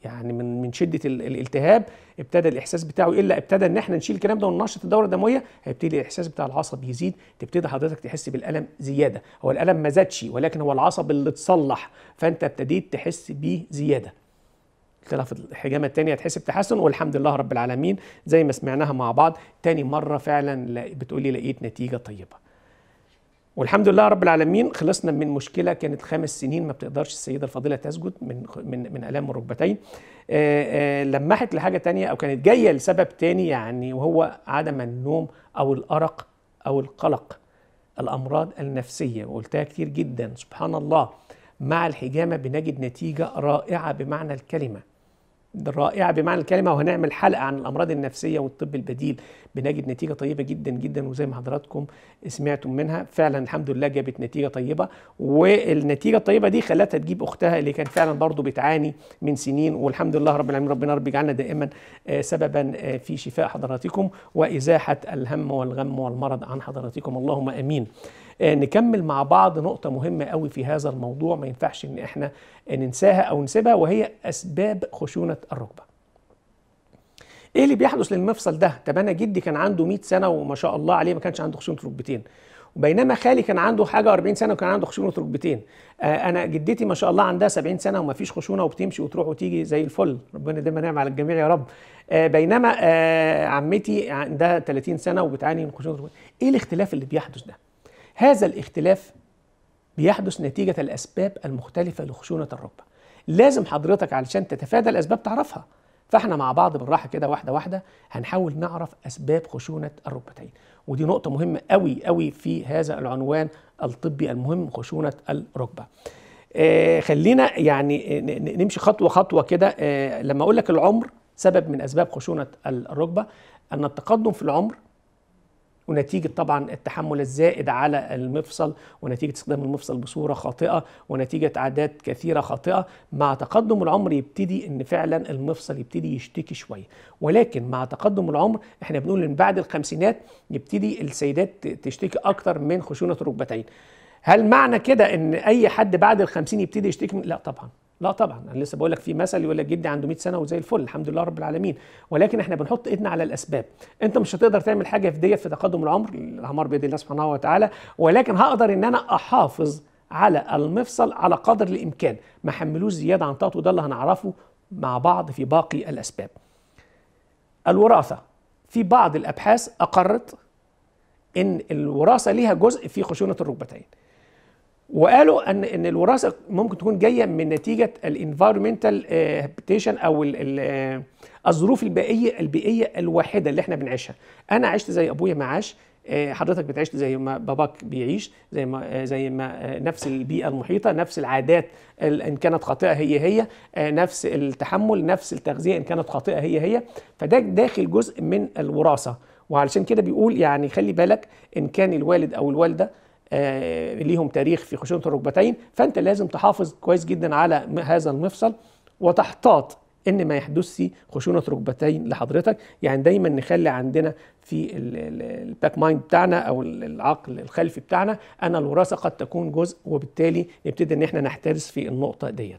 يعني من من شده ال- الالتهاب ابتدى الاحساس بتاعه الا ابتدى ان احنا نشيل الكلام ده وننشط الدوره الدمويه هيبتدي الاحساس بتاع العصب يزيد تبتدي حضرتك تحس بالالم زياده هو الالم ما زادش ولكن هو العصب اللي اتصلح فانت ابتديت تحس بيه زياده اختلاف الحجامه الثانيه هتحس بتحسن والحمد لله رب العالمين زي ما سمعناها مع بعض تاني مره فعلا لا- بتقولي لقيت نتيجه طيبه والحمد لله رب العالمين خلصنا من مشكله كانت خمس سنين ما بتقدرش السيده الفاضله تسجد من من من الام الركبتين آه، آه، لمحت لحاجه تانية او كانت جايه لسبب تاني يعني وهو عدم النوم او الارق او القلق الامراض النفسيه وقلتها كتير جدا سبحان الله مع الحجامه بنجد نتيجه رائعه بمعنى الكلمه رائعه بمعنى الكلمه وهنعمل حلقه عن الامراض النفسيه والطب البديل بنجد نتيجه طيبه جدا جدا وزي ما حضراتكم سمعتم منها فعلا الحمد لله جابت نتيجه طيبه والنتيجه الطيبه دي خلتها تجيب اختها اللي كانت فعلا برضو بتعاني من سنين والحمد لله رب العالمين ربنا رب يجعلنا دائما آه، سببا آه، في شفاء حضراتكم وازاحه الهم والغم والمرض عن حضراتكم اللهم امين آه، نكمل مع بعض نقطة مهمة قوي في هذا الموضوع ما ينفعش ان احنا ننساها او نسيبها وهي اسباب خشونة الركبة. ايه اللي بيحدث للمفصل ده؟ طب انا جدي كان عنده 100 سنة وما شاء الله عليه ما كانش عنده خشونة ركبتين. وبينما خالي كان عنده حاجة 40 سنة وكان عنده خشونة ركبتين. آه انا جدتي ما شاء الله عندها 70 سنة وما فيش خشونة وبتمشي وتروح وتيجي زي الفل، ربنا دايما نعم على الجميع يا رب. آه بينما آه عمتي عندها 30 سنة وبتعاني من خشونة ركبتين. ايه الاختلاف اللي بيحدث ده؟ هذا الاختلاف بيحدث نتيجة الأسباب المختلفة لخشونة الركبة لازم حضرتك علشان تتفادى الأسباب تعرفها فاحنا مع بعض بالراحة كده واحدة واحدة هنحاول نعرف أسباب خشونة الركبتين ودي نقطة مهمة قوي قوي في هذا العنوان الطبي المهم خشونة الركبة آه خلينا يعني ن- ن- نمشي خطوة خطوة كده آه لما أقول لك العمر سبب من أسباب خشونة الركبة أن التقدم في العمر ونتيجة طبعا التحمل الزائد على المفصل ونتيجة استخدام المفصل بصورة خاطئة ونتيجة عادات كثيرة خاطئة مع تقدم العمر يبتدي ان فعلا المفصل يبتدي يشتكي شوية ولكن مع تقدم العمر احنا بنقول ان بعد الخمسينات يبتدي السيدات ت- تشتكي اكتر من خشونة الركبتين هل معنى كده ان اي حد بعد الخمسين يبتدي يشتكي من لا طبعا لا طبعا انا لسه بقول لك في مثل يقول لك جدي عنده 100 سنه وزي الفل الحمد لله رب العالمين ولكن احنا بنحط ايدنا على الاسباب انت مش هتقدر تعمل حاجه في ديت في تقدم العمر الاعمار بيد الله سبحانه وتعالى ولكن هقدر ان انا احافظ على المفصل على قدر الامكان ما حملوش زياده عن طاقته ده اللي هنعرفه مع بعض في باقي الاسباب الوراثه في بعض الابحاث اقرت ان الوراثه ليها جزء في خشونه الركبتين وقالوا ان ان الوراثه ممكن تكون جايه من نتيجه الانفايرمنتال هابيتيشن او ال ال آه، الظروف البيئيه البيئيه الواحده اللي احنا بنعيشها انا عشت زي ابويا ما عاش آه، حضرتك بتعيش زي ما باباك بيعيش زي ما آه، زي ما آه، نفس البيئه المحيطه نفس العادات ال- ان كانت خاطئه هي هي آه، نفس التحمل نفس التغذيه ان كانت خاطئه هي هي فده داخل جزء من الوراثه وعلشان كده بيقول يعني خلي بالك ان كان الوالد او الوالده آه، ليهم تاريخ في خشونة الركبتين فأنت لازم تحافظ كويس جدا على م- هذا المفصل وتحتاط ان ما يحدثش خشونه ركبتين لحضرتك يعني دايما نخلي عندنا في ال- ال- الباك مايند بتاعنا او ال- العقل الخلفي بتاعنا ان الوراثه قد تكون جزء وبالتالي نبتدي ان احنا نحترس في النقطه ديت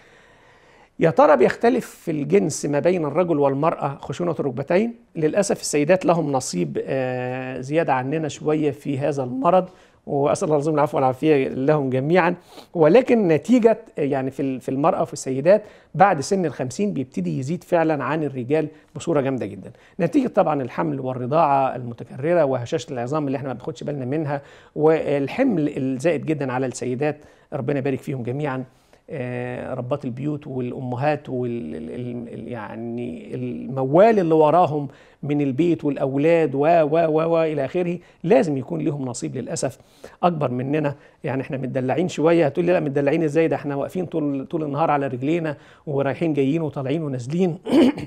يا ترى بيختلف في الجنس ما بين الرجل والمرأة خشونة الركبتين؟ للأسف السيدات لهم نصيب آه، زيادة عننا شوية في هذا المرض وأسأل الله العظيم العفو والعافية لهم جميعا ولكن نتيجة آه، يعني في ال- في المرأة وفي السيدات بعد سن الخمسين بيبتدي يزيد فعلا عن الرجال بصورة جامدة جدا نتيجة طبعا الحمل والرضاعة المتكررة وهشاشة العظام اللي احنا ما بناخدش بالنا منها والحمل الزائد جدا على السيدات ربنا يبارك فيهم جميعا آه، ربات البيوت والامهات وال ال- ال- ال- يعني الموال اللي وراهم من البيت والاولاد و و و و الى اخره لازم يكون لهم نصيب للاسف اكبر مننا يعني احنا متدلعين شويه هتقول لي لا متدلعين ازاي ده احنا واقفين طول طول النهار على رجلينا ورايحين جايين وطالعين ونازلين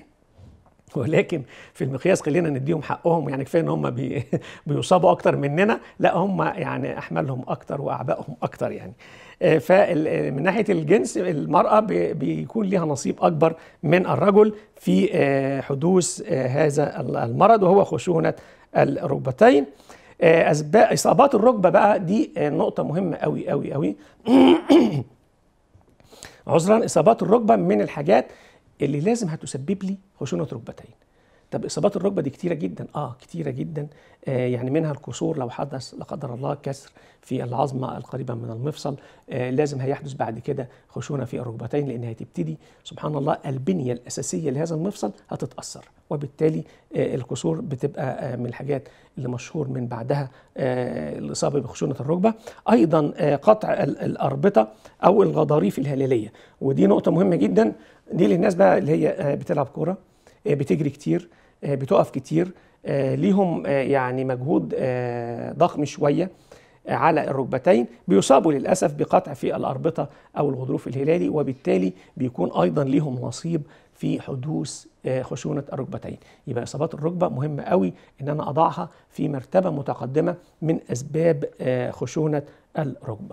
ولكن في المقياس خلينا نديهم حقهم يعني كفايه ان هم بي بيصابوا اكتر مننا لا هم يعني احمالهم اكتر واعبائهم اكتر يعني فمن ناحيه الجنس المراه بي- بيكون لها نصيب اكبر من الرجل في آه، حدوث آه، هذا المرض وهو خشونه الركبتين آه، اسباب اصابات الركبه بقى دي آه، نقطه مهمه قوي قوي قوي عذرا اصابات الركبه من الحاجات اللي لازم هتسبب لي خشونه ركبتين طب اصابات الركبه دي كتيره جدا اه كتيره جدا آه يعني منها الكسور لو حدث لا قدر الله كسر في العظمه القريبه من المفصل آه لازم هيحدث بعد كده خشونه في الركبتين لان هتبتدي سبحان الله البنيه الاساسيه لهذا المفصل هتتاثر وبالتالي آه الكسور بتبقى آه من الحاجات اللي مشهور من بعدها آه الاصابه بخشونه الركبه ايضا آه قطع ال- الاربطه او الغضاريف الهلاليه ودي نقطه مهمه جدا دي للناس بقى اللي هي آه بتلعب كوره آه بتجري كتير آه بتقف كتير آه ليهم آه يعني مجهود آه ضخم شويه آه على الركبتين بيصابوا للاسف بقطع في الاربطه او الغضروف الهلالي وبالتالي بيكون ايضا ليهم نصيب في حدوث آه، خشونه الركبتين يبقى اصابات الركبه مهمه قوي ان انا اضعها في مرتبه متقدمه من اسباب آه، خشونه الركبه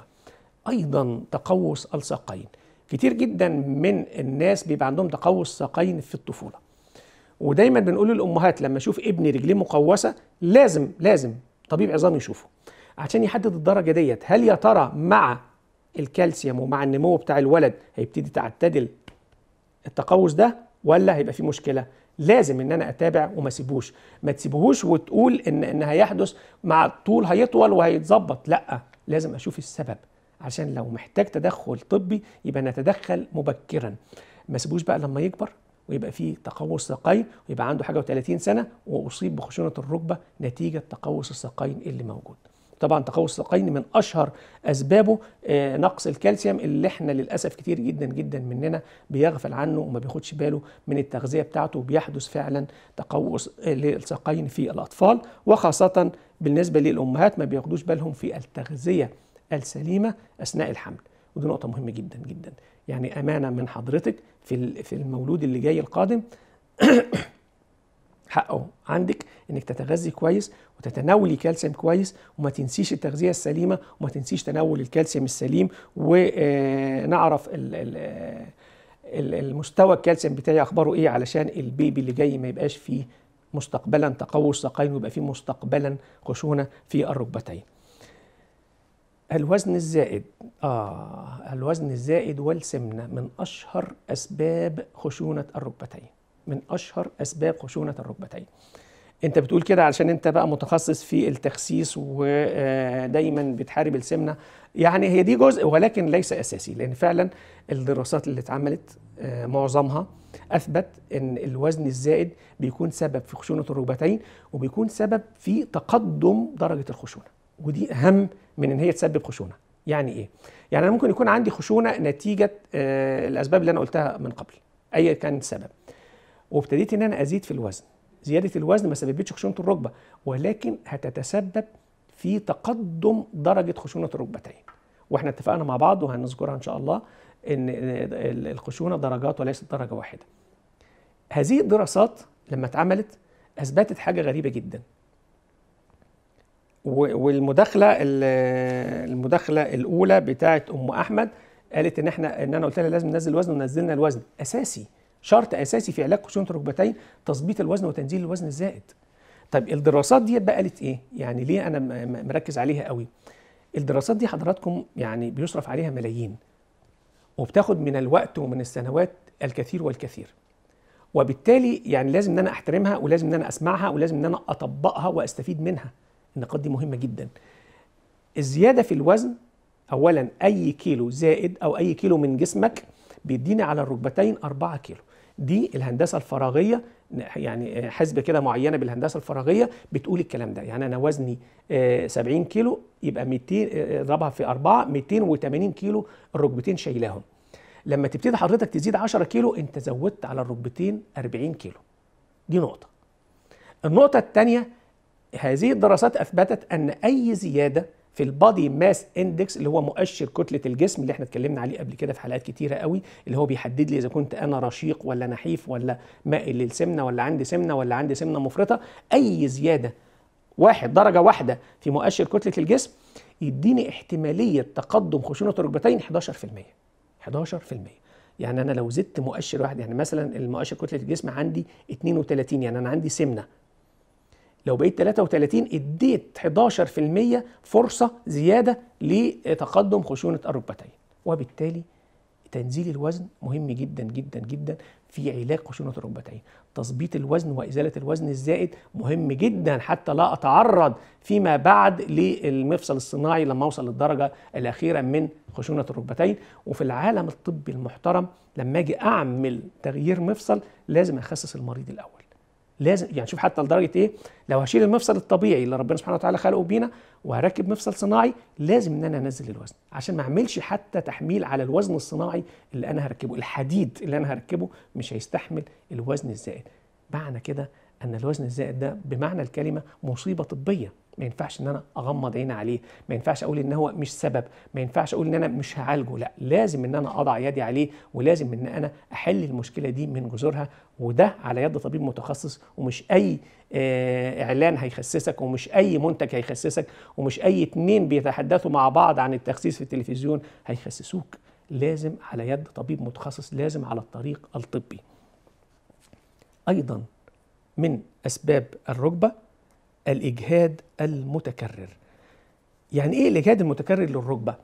ايضا تقوس الساقين كتير جدا من الناس بيبقى عندهم تقوس ساقين في الطفوله ودايما بنقول للامهات لما اشوف ابني رجليه مقوسه لازم لازم طبيب عظام يشوفه عشان يحدد الدرجه ديت هل يا ترى مع الكالسيوم ومع النمو بتاع الولد هيبتدي تعتدل التقوس ده ولا هيبقى في مشكله لازم ان انا اتابع وما اسيبوش ما تسيبوهوش وتقول ان ان هيحدث مع الطول هيطول وهيتظبط لا لازم اشوف السبب عشان لو محتاج تدخل طبي يبقى نتدخل مبكرا ما اسيبوش بقى لما يكبر ويبقى فيه تقوس ساقين ويبقى عنده حاجه و30 سنه واصيب بخشونه الركبه نتيجه تقوس الساقين اللي موجود طبعا تقوس الساقين من اشهر اسبابه آه، نقص الكالسيوم اللي احنا للاسف كتير جدا جدا مننا بيغفل عنه وما بياخدش باله من التغذيه بتاعته وبيحدث فعلا تقوس آه، للساقين في الاطفال وخاصه بالنسبه للامهات ما بياخدوش بالهم في التغذيه السليمه اثناء الحمل ودي نقطه مهمه جدا جدا يعني امانه من حضرتك في ال- في المولود اللي جاي القادم حقه عندك انك تتغذي كويس وتتناولي كالسيوم كويس وما تنسيش التغذيه السليمه وما تنسيش تناول الكالسيوم السليم ونعرف ال- ال- ال- المستوى الكالسيوم بتاعي اخباره ايه علشان البيبي اللي جاي ما يبقاش فيه مستقبلا تقوس ساقين ويبقى فيه مستقبلا خشونه في الركبتين. الوزن الزائد آه الوزن الزائد والسمنة من أشهر أسباب خشونة الركبتين من أشهر أسباب خشونة الركبتين أنت بتقول كده علشان أنت بقى متخصص في التخسيس ودايما بتحارب السمنة يعني هي دي جزء ولكن ليس أساسي لأن فعلا الدراسات اللي اتعملت آه، معظمها أثبت أن الوزن الزائد بيكون سبب في خشونة الركبتين وبيكون سبب في تقدم درجة الخشونة ودي اهم من ان هي تسبب خشونه يعني ايه يعني انا ممكن يكون عندي خشونه نتيجه آه الاسباب اللي انا قلتها من قبل ايا كان السبب وابتديت ان انا ازيد في الوزن زياده الوزن ما سببتش خشونه الركبه ولكن هتتسبب في تقدم درجه خشونه الركبتين واحنا اتفقنا مع بعض وهنذكرها ان شاء الله ان ال- الخشونه درجات وليست درجه واحده هذه الدراسات لما اتعملت اثبتت حاجه غريبه جدا و- والمداخله ال- المداخله الاولى بتاعه ام احمد قالت ان احنا ان انا قلت لها لازم ننزل الوزن ونزلنا الوزن اساسي شرط اساسي في علاج خشونه الركبتين تظبيط الوزن وتنزيل الوزن الزائد طيب الدراسات ديت بقى قالت ايه يعني ليه انا م- م- مركز عليها قوي الدراسات دي حضراتكم يعني بيصرف عليها ملايين وبتاخد من الوقت ومن السنوات الكثير والكثير وبالتالي يعني لازم ان انا احترمها ولازم ان انا اسمعها ولازم ان انا اطبقها واستفيد منها النقاط دي مهمه جدا الزياده في الوزن اولا اي كيلو زائد او اي كيلو من جسمك بيديني على الركبتين 4 كيلو دي الهندسه الفراغيه يعني حسبه كده معينه بالهندسه الفراغيه بتقول الكلام ده يعني انا وزني آه، 70 كيلو يبقى 200 آه، اضربها في 4 280 كيلو الركبتين شايلاهم لما تبتدي حضرتك تزيد 10 كيلو انت زودت على الركبتين 40 كيلو دي نقطه النقطه الثانيه هذه الدراسات اثبتت ان اي زياده في البادي ماس اندكس اللي هو مؤشر كتله الجسم اللي احنا اتكلمنا عليه قبل كده في حلقات كتيره قوي اللي هو بيحدد لي اذا كنت انا رشيق ولا نحيف ولا مائل للسمنه ولا عندي سمنه ولا عندي سمنه مفرطه اي زياده واحد درجه واحده في مؤشر كتله الجسم يديني احتماليه تقدم خشونه الركبتين 11% 11% يعني انا لو زدت مؤشر واحد يعني مثلا المؤشر كتله الجسم عندي 32 يعني انا عندي سمنه لو بقيت 33 اديت 11% فرصه زياده لتقدم خشونه الركبتين وبالتالي تنزيل الوزن مهم جدا جدا جدا في علاج خشونه الركبتين تظبيط الوزن وازاله الوزن الزائد مهم جدا حتى لا اتعرض فيما بعد للمفصل الصناعي لما اوصل للدرجه الاخيره من خشونه الركبتين وفي العالم الطبي المحترم لما اجي اعمل تغيير مفصل لازم اخسس المريض الاول لازم يعني شوف حتى لدرجه ايه لو هشيل المفصل الطبيعي اللي ربنا سبحانه وتعالى خلقه بينا وهركب مفصل صناعي لازم ان انا انزل الوزن عشان ما اعملش حتى تحميل على الوزن الصناعي اللي انا هركبه الحديد اللي انا هركبه مش هيستحمل الوزن الزائد معنى كده ان الوزن الزائد ده بمعنى الكلمه مصيبه طبيه ما ينفعش ان انا اغمض عيني عليه ما ينفعش اقول ان هو مش سبب ما ينفعش اقول ان انا مش هعالجه لا لازم ان انا اضع يدي عليه ولازم ان انا احل المشكله دي من جذورها وده على يد طبيب متخصص ومش اي آه، اعلان هيخسسك ومش اي منتج هيخسسك ومش اي اتنين بيتحدثوا مع بعض عن التخسيس في التلفزيون هيخسسوك لازم على يد طبيب متخصص لازم على الطريق الطبي ايضا من اسباب الركبه الاجهاد المتكرر يعني ايه الاجهاد المتكرر للركبه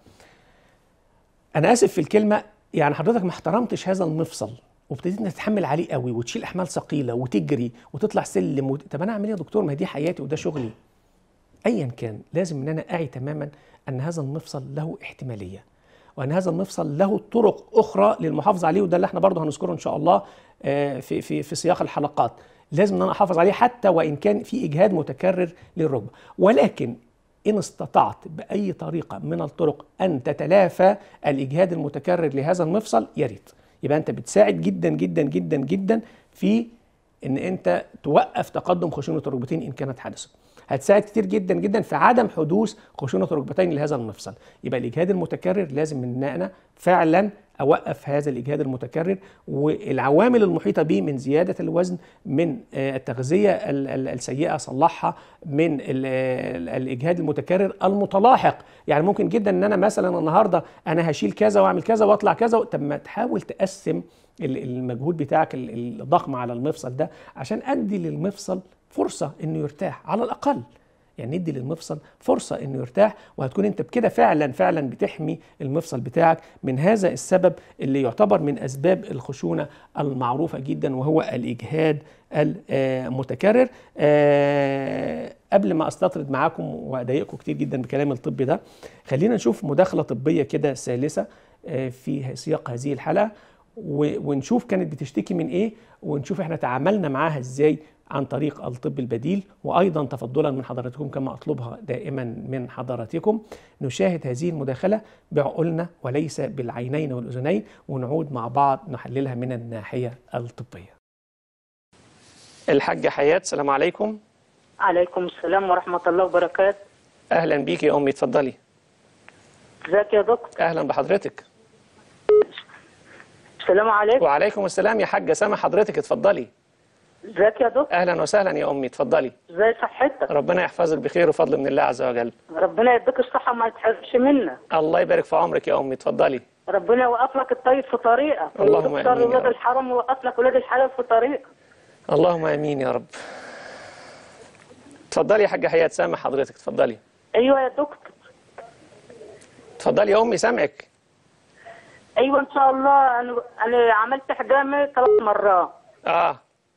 انا اسف في الكلمه يعني حضرتك ما احترمتش هذا المفصل وابتديت انك تتحمل عليه قوي وتشيل احمال ثقيله وتجري وتطلع سلم وت... طب انا اعمل ايه يا دكتور ما هي دي حياتي وده شغلي ايا كان لازم ان انا اعي تماما ان هذا المفصل له احتماليه وان هذا المفصل له طرق اخرى للمحافظه عليه وده اللي احنا برضه هنذكره ان شاء الله آه، في في في سياق الحلقات لازم ان انا احافظ عليه حتى وان كان في اجهاد متكرر للركبه ولكن ان استطعت باي طريقه من الطرق ان تتلافى الاجهاد المتكرر لهذا المفصل يا ريت يبقى انت بتساعد جدا جدا جدا جدا في ان انت توقف تقدم خشونه الركبتين ان كانت حادثه هتساعد كتير جدا جدا في عدم حدوث خشونه الركبتين لهذا المفصل يبقى الاجهاد المتكرر لازم ان انا فعلا اوقف هذا الاجهاد المتكرر والعوامل المحيطه به من زياده الوزن من آه، التغذيه ال- ال- السيئه اصلحها من ال- ال- الاجهاد المتكرر المتلاحق يعني ممكن جدا ان انا مثلا النهارده انا هشيل كذا واعمل كذا واطلع كذا طب ما تحاول تقسم ال- المجهود بتاعك ال- الضخم على المفصل ده عشان ادي للمفصل فرصه انه يرتاح على الاقل يعني ندي للمفصل فرصة انه يرتاح وهتكون انت بكده فعلا فعلا بتحمي المفصل بتاعك من هذا السبب اللي يعتبر من اسباب الخشونة المعروفة جدا وهو الاجهاد المتكرر آه، قبل ما استطرد معاكم واضايقكم كتير جدا بكلام الطب ده خلينا نشوف مداخلة طبية كده ثالثة آه، في سياق هذه الحلقة و- ونشوف كانت بتشتكي من ايه ونشوف احنا تعاملنا معاها ازاي عن طريق الطب البديل وايضا تفضلا من حضراتكم كما اطلبها دائما من حضراتكم نشاهد هذه المداخله بعقولنا وليس بالعينين والاذنين ونعود مع بعض نحللها من الناحيه الطبيه. الحاجه حياه السلام عليكم عليكم السلام ورحمة الله وبركاته اهلا بيك يا امي اتفضلي ازيك يا دكتور اهلا بحضرتك السلام عليكم وعليكم السلام يا حاجه سامع حضرتك اتفضلي ازيك يا دكتور اهلا وسهلا يا امي اتفضلي ازي صحتك ربنا يحفظك بخير وفضل من الله عز وجل ربنا يديك الصحة ما يتحرمش منك الله يبارك في عمرك يا امي اتفضلي ربنا يوقف لك الطيب في طريقك اللهم ويكسر آمين يا ولاد رب. الحرام ويوقف لك ولاد الحلال في طريقك اللهم امين يا رب اتفضلي يا حاجه حياه سامع حضرتك اتفضلي ايوه يا دكتور اتفضلي يا امي سامعك ايوه ان شاء الله انا انا عملت حجامه ثلاث مرات اه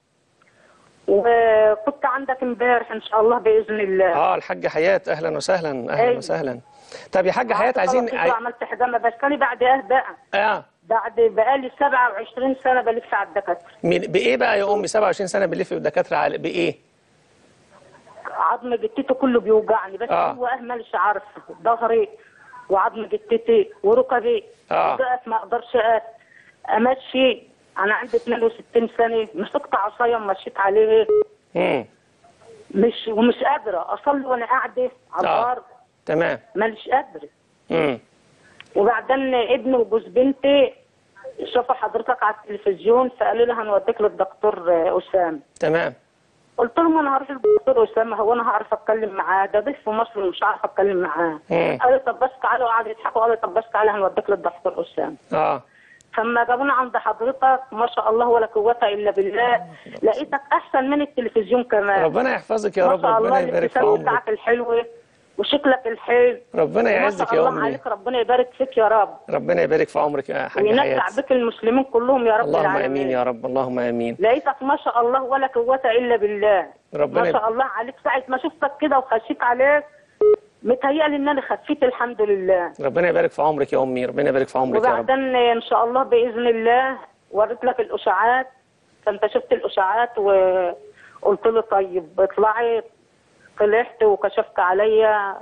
وكنت عندك امبارح ان شاء الله باذن الله اه الحاجه حياه اهلا وسهلا اهلا أيوة. وسهلا طب يا حاجه حياه قعدت عايزين ثلاث أسبوع عملت حجامه بس انا بعد ايه بقى اه بعد بقالي 27 سنه بلف على الدكاتره من بايه بقى يا امي 27 سنه بنلف بالدكاتره على بايه عظم جتتي كله بيوجعني بس آه. هو اهمل مش عارفه ظهري وعظم جتتي وركبي آه. وقف ما اقدرش اقف امشي انا عندي 62 سنه مسكت عصايه ومشيت عليه امم مش ومش قادره اصلي وانا قاعده على آه. الارض تمام ماليش قادره امم وبعدين ابني وجوز بنتي شافوا حضرتك على التلفزيون فقالوا لي هنوديك للدكتور آه، اسامه تمام قلت لهم انا هروح للدكتور اسامه هو انا هعرف اتكلم معاه ده ضيف في مصر ومش هعرف اتكلم معاه مم. قال لي طب بس تعالوا قعدوا يضحكوا قال لي طب بس تعالى هنوديك للدكتور اسامه اه فلما جابونا عند حضرتك ما شاء الله ولا قوه الا بالله لقيتك احسن من التلفزيون كمان ربنا يحفظك يا ما رب شاء الله ربنا يبارك في الابتسامه عمرك بتاعك الحلوه وشكلك الحلو ربنا ما يعزك شاء يا الله امي عليك ربنا يبارك فيك يا رب ربنا يبارك في عمرك يا حاجه وينفع حياه بك المسلمين كلهم يا رب اللهم العالمين امين يا رب اللهم امين لقيتك ما شاء الله ولا قوة إلا بالله ربنا ما يب- شاء الله عليك ساعة ما شفتك كده وخشيت عليك متهيألي إن أنا خفيت الحمد لله ربنا يبارك في عمرك يا امي ربنا يبارك في عمرك يا رب وبعدين إن شاء الله بإذن الله وريت لك الأشعاعات فأنت شفت الأشعاعات وقلت له طيب اطلعي طلعت وكشفت عليا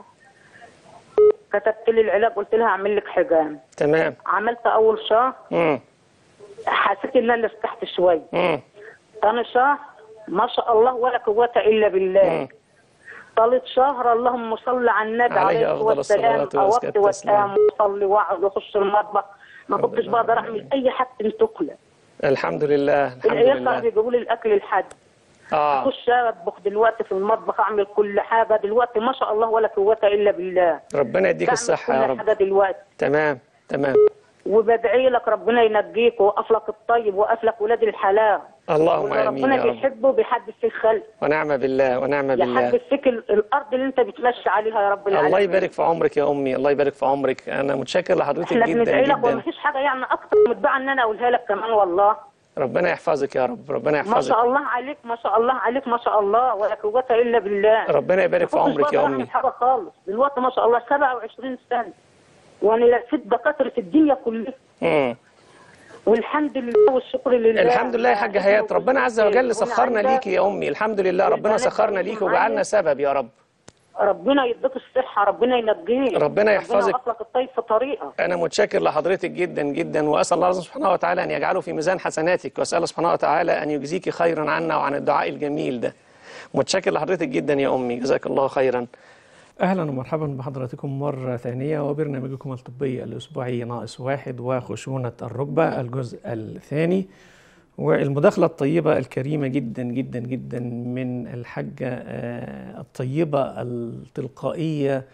كتبت لي العلاج قلت لها أعمل لك حجام تمام عملت أول شهر امم حسيت إن أنا ارتحت شوية امم ثاني شهر ما شاء الله ولا قوة إلا بالله مم. ثالث شهر اللهم صل على النبي عليه عليه أفضل الصلاة والسلام الصلاة وأزكى أوقت التسليم. وأتام وصلي وأقعد وأخش المطبخ ما كنتش ربنا بقدر يبارك أعمل أي حاجة تقلى الحمد لله الحمد العيال صاحبي لله يجيبوا لي الأكل لحد اه أخش أطبخ دلوقتي في المطبخ أعمل كل حاجة دلوقتي ما شاء الله ولا قوة إلا بالله ربنا يديك بعمل الصحه يا كل رب حاجة دلوقتي تمام تمام وبدعي لك ربنا ينجيك وأفلك الطيب وأفلك ولاد الحلال اللهم واللي امين ربنا يا رب بيحبه بيحدث في الخلق ونعم بالله ونعم بالله يحدث فيك ال- الارض اللي انت بتمشي عليها يا رب العالمين الله يبارك في عمرك يا امي الله يبارك في عمرك انا متشكر لحضرتك احنا جدا بندعي لك جدا ومفيش حاجه يعني اكتر متبعه ان انا اقولها لك كمان والله ربنا يحفظك يا رب ربنا ما يحفظك شاء الله عليك ما شاء الله عليك ما شاء الله ولا قوه الا بالله ربنا يبارك في ما كنتش عمرك يا بقدر امي اعمل حاجه خالص دلوقتي ما شاء الله 27 سنه وانا لفيت دكاتره الدنيا كلها مم. والحمد لله والشكر لله الحمد لله يا حاجه حياه ربنا عز وجل وأنا سخرنا عايزة ليكي يا امي الحمد لله ربنا والبنات سخرنا برضه ليكي معايا. وجعلنا سبب يا رب ربنا يديك الصحه ربنا ينجيك ربنا يحفظك. ربنا الطيب في طريقك انا متشكر لحضرتك جدا جدا واسال الله سبحانه وتعالى ان يجعله في ميزان حسناتك واسال سبحانه وتعالى ان يجزيك خيرا عنا وعن الدعاء الجميل ده متشكر لحضرتك جدا يا امي جزاك الله خيرا اهلا ومرحبا بحضراتكم مره ثانيه وبرنامجكم الطبي الاسبوعي ناقص واحد وخشونه الركبه الجزء الثاني والمداخله الطيبه الكريمه جدا جدا جدا من الحاجه آه، الطيبه التلقائيه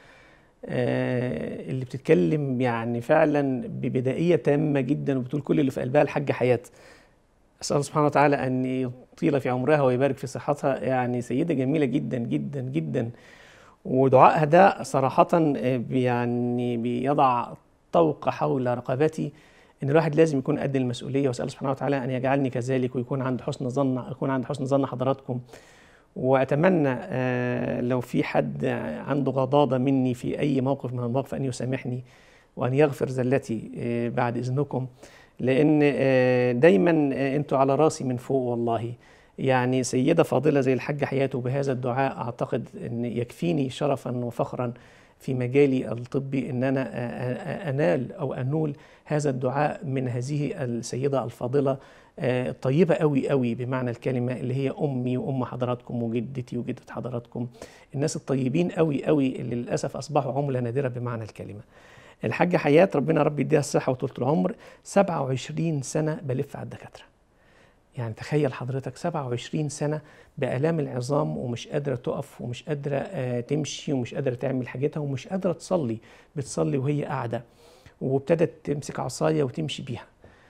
آه، اللي بتتكلم يعني فعلا ببدائيه تامه جدا وبتقول كل اللي في قلبها الحاجه حياه اسال الله سبحانه وتعالى ان يطيل في عمرها ويبارك في صحتها يعني سيده جميله جدا جدا جدا ودعائها ده صراحه آه، بي- يعني بيضع طوق حول رقبتي ان الواحد لازم يكون قد المسؤوليه واسال سبحانه وتعالى ان يجعلني كذلك ويكون عند حسن ظن اكون عند حسن ظن حضراتكم واتمنى آه، لو في حد عنده غضاضه مني في اي موقف من المواقف ان يسامحني وان يغفر زلتي آه، بعد اذنكم لان آه، دايما آه، انتوا على راسي من فوق والله يعني سيده فاضله زي الحاجه حياته بهذا الدعاء اعتقد ان يكفيني شرفا وفخرا في مجالي الطبي ان انا آه، آه، انال او انول هذا الدعاء من هذه السيده الفاضله آه، الطيبه قوي قوي بمعنى الكلمه اللي هي امي وام حضراتكم وجدتي وجده حضراتكم الناس الطيبين قوي قوي اللي للاسف اصبحوا عمله نادره بمعنى الكلمه الحاجه حياه ربنا رب يديها الصحه وطول العمر 27 سنه بلف على الدكاتره يعني تخيل حضرتك 27 سنة بآلام العظام ومش قادرة تقف ومش قادرة آه، تمشي ومش قادرة تعمل حاجتها ومش قادرة تصلي بتصلي وهي قاعدة وابتدت تمسك عصاية وتمشي بيها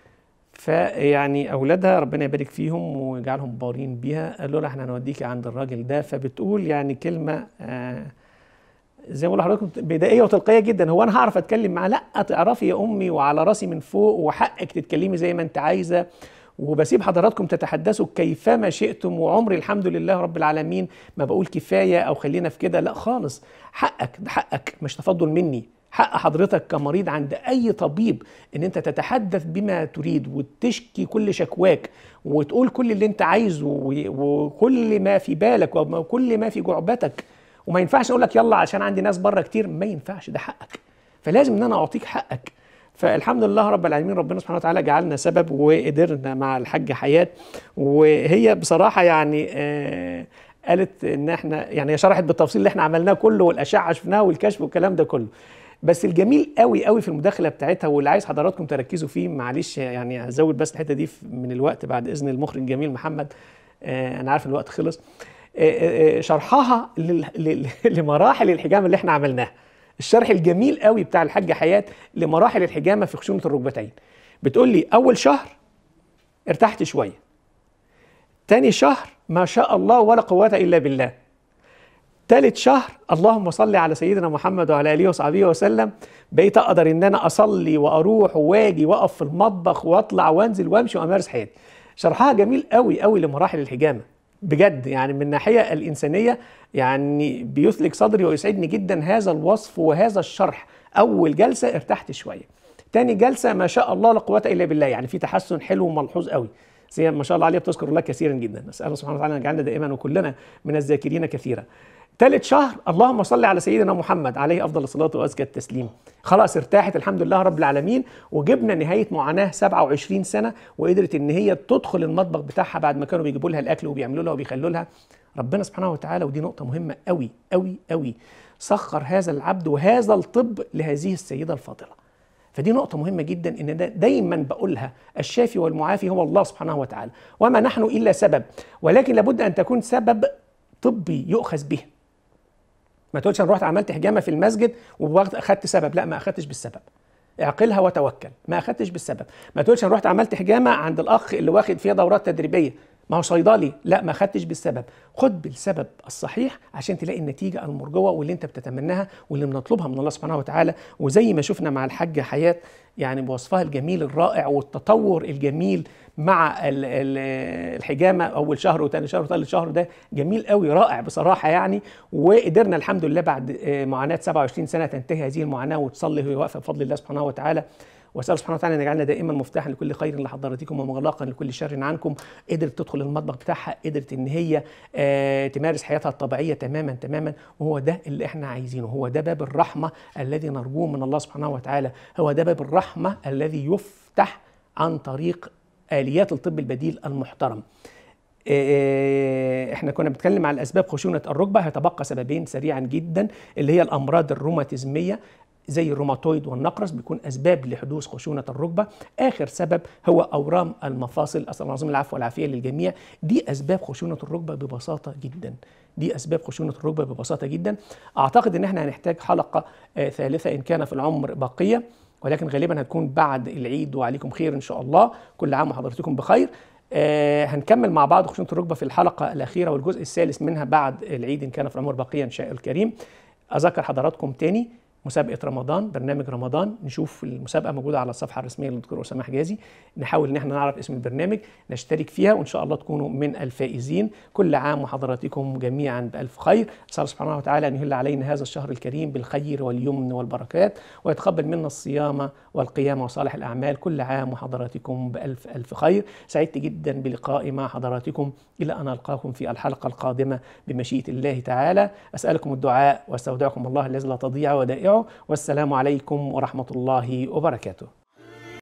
فيعني اولادها ربنا يبارك فيهم ويجعلهم بارين بيها قالوا لها احنا هنوديكي عند الراجل ده فبتقول يعني كلمه آه زي ما بقول لحضراتكم بدائيه وتلقائيه جدا هو انا هعرف اتكلم معاه لا تعرفي يا امي وعلى راسي من فوق وحقك تتكلمي زي ما انت عايزه وبسيب حضراتكم تتحدثوا كيفما شئتم وعمري الحمد لله رب العالمين ما بقول كفايه او خلينا في كده لا خالص حقك ده حقك مش تفضل مني حق حضرتك كمريض عند اي طبيب ان انت تتحدث بما تريد وتشكي كل شكواك وتقول كل اللي انت عايزه و- وكل ما في بالك وكل ما في جعبتك وما ينفعش اقول لك يلا عشان عندي ناس بره كتير ما ينفعش ده حقك فلازم ان انا اعطيك حقك فالحمد لله رب العالمين ربنا سبحانه وتعالى جعلنا سبب وقدرنا مع الحاجة حياة وهي بصراحة يعني آه قالت ان احنا يعني هي شرحت بالتفصيل اللي احنا عملناه كله والاشعه شفناها والكشف والكلام ده كله بس الجميل قوي قوي في المداخله بتاعتها واللي عايز حضراتكم تركزوا فيه معلش يعني هزود بس الحته دي من الوقت بعد اذن المخرج الجميل محمد آه انا عارف الوقت خلص آه آه شرحها لل- لل- لمراحل الحجامه اللي احنا عملناها الشرح الجميل قوي بتاع الحاجه حياه لمراحل الحجامه في خشونه الركبتين بتقول لي اول شهر ارتحت شويه تاني شهر ما شاء الله ولا قوه الا بالله تالت شهر اللهم صل على سيدنا محمد وعلى اله وصحبه وسلم بقيت اقدر ان انا اصلي واروح واجي واقف في المطبخ واطلع وانزل وامشي وامارس حياتي شرحها جميل قوي قوي لمراحل الحجامه بجد يعني من الناحيه الانسانيه يعني بيثلج صدري ويسعدني جدا هذا الوصف وهذا الشرح اول جلسه ارتحت شويه تاني جلسه ما شاء الله لا قوه الا بالله يعني في تحسن حلو وملحوظ قوي زي ما شاء الله عليها بتذكر الله كثيرا جدا نسال الله سبحانه وتعالى ان يجعلنا دائما وكلنا من الذاكرين كثيرا ثالث شهر اللهم صل على سيدنا محمد عليه افضل الصلاه وازكى التسليم خلاص ارتاحت الحمد لله رب العالمين وجبنا نهايه معاناه 27 سنه وقدرت ان هي تدخل المطبخ بتاعها بعد ما كانوا بيجيبوا لها الاكل وبيعملوا لها وبيخلوا لها ربنا سبحانه وتعالى ودي نقطه مهمه قوي قوي قوي سخر هذا العبد وهذا الطب لهذه السيده الفاضله فدي نقطة مهمة جدا ان ده دايما بقولها الشافي والمعافي هو الله سبحانه وتعالى وما نحن الا سبب ولكن لابد ان تكون سبب طبي يؤخذ به ما تقولش انا رحت عملت حجامه في المسجد واخدت سبب لا ما اخدتش بالسبب اعقلها وتوكل ما اخدتش بالسبب ما تقولش انا رحت عملت حجامه عند الاخ اللي واخد فيها دورات تدريبيه ما هو صيدلي لا ما خدتش بالسبب خد بالسبب الصحيح عشان تلاقي النتيجه المرجوه واللي انت بتتمناها واللي بنطلبها من الله سبحانه وتعالى وزي ما شفنا مع الحاجه حياه يعني بوصفها الجميل الرائع والتطور الجميل مع ال- ال- الحجامه اول شهر وثاني شهر وثالث شهر ده جميل قوي رائع بصراحه يعني وقدرنا الحمد لله بعد آه، معاناه 27 سنه تنتهي هذه المعاناه وتصلي وهي واقفه بفضل الله سبحانه وتعالى واسال سبحانه وتعالى ان يجعلنا دائما مفتاحا لكل خير لحضراتكم ومغلقا لكل شر عنكم قدرت تدخل المطبخ بتاعها قدرت ان هي آه تمارس حياتها الطبيعيه تماما تماما وهو ده اللي احنا عايزينه هو ده باب الرحمه الذي نرجوه من الله سبحانه وتعالى هو ده باب الرحمه الذي يفتح عن طريق اليات الطب البديل المحترم آه، احنا كنا بنتكلم على اسباب خشونه الركبه هيتبقى سببين سريعا جدا اللي هي الامراض الروماتيزميه زي الروماتويد والنقرس بيكون اسباب لحدوث خشونه الركبه اخر سبب هو اورام المفاصل اسال الله العظيم العفو والعافيه للجميع دي اسباب خشونه الركبه ببساطه جدا دي اسباب خشونه الركبه ببساطه جدا اعتقد ان احنا هنحتاج حلقه آه، ثالثه ان كان في العمر بقيه ولكن غالبا هتكون بعد العيد وعليكم خير ان شاء الله كل عام وحضرتكم بخير آه هنكمل مع بعض خشونه الركبه في الحلقه الاخيره والجزء الثالث منها بعد العيد ان كان في العمر بقيه ان شاء الكريم اذكر حضراتكم تاني مسابقه رمضان برنامج رمضان نشوف المسابقه موجوده على الصفحه الرسميه للدكتور اسامه حجازي نحاول ان احنا نعرف اسم البرنامج نشترك فيها وان شاء الله تكونوا من الفائزين كل عام وحضراتكم جميعا بالف خير اسال الله سبحانه وتعالى ان يهل علينا هذا الشهر الكريم بالخير واليمن والبركات ويتقبل منا الصيام والقيام وصالح الاعمال كل عام وحضراتكم بالف الف خير سعدت جدا بلقائي مع حضراتكم الى ان القاكم في الحلقه القادمه بمشيئه الله تعالى اسالكم الدعاء واستودعكم الله الذي لا تضيع ودائعه والسلام عليكم ورحمه الله وبركاته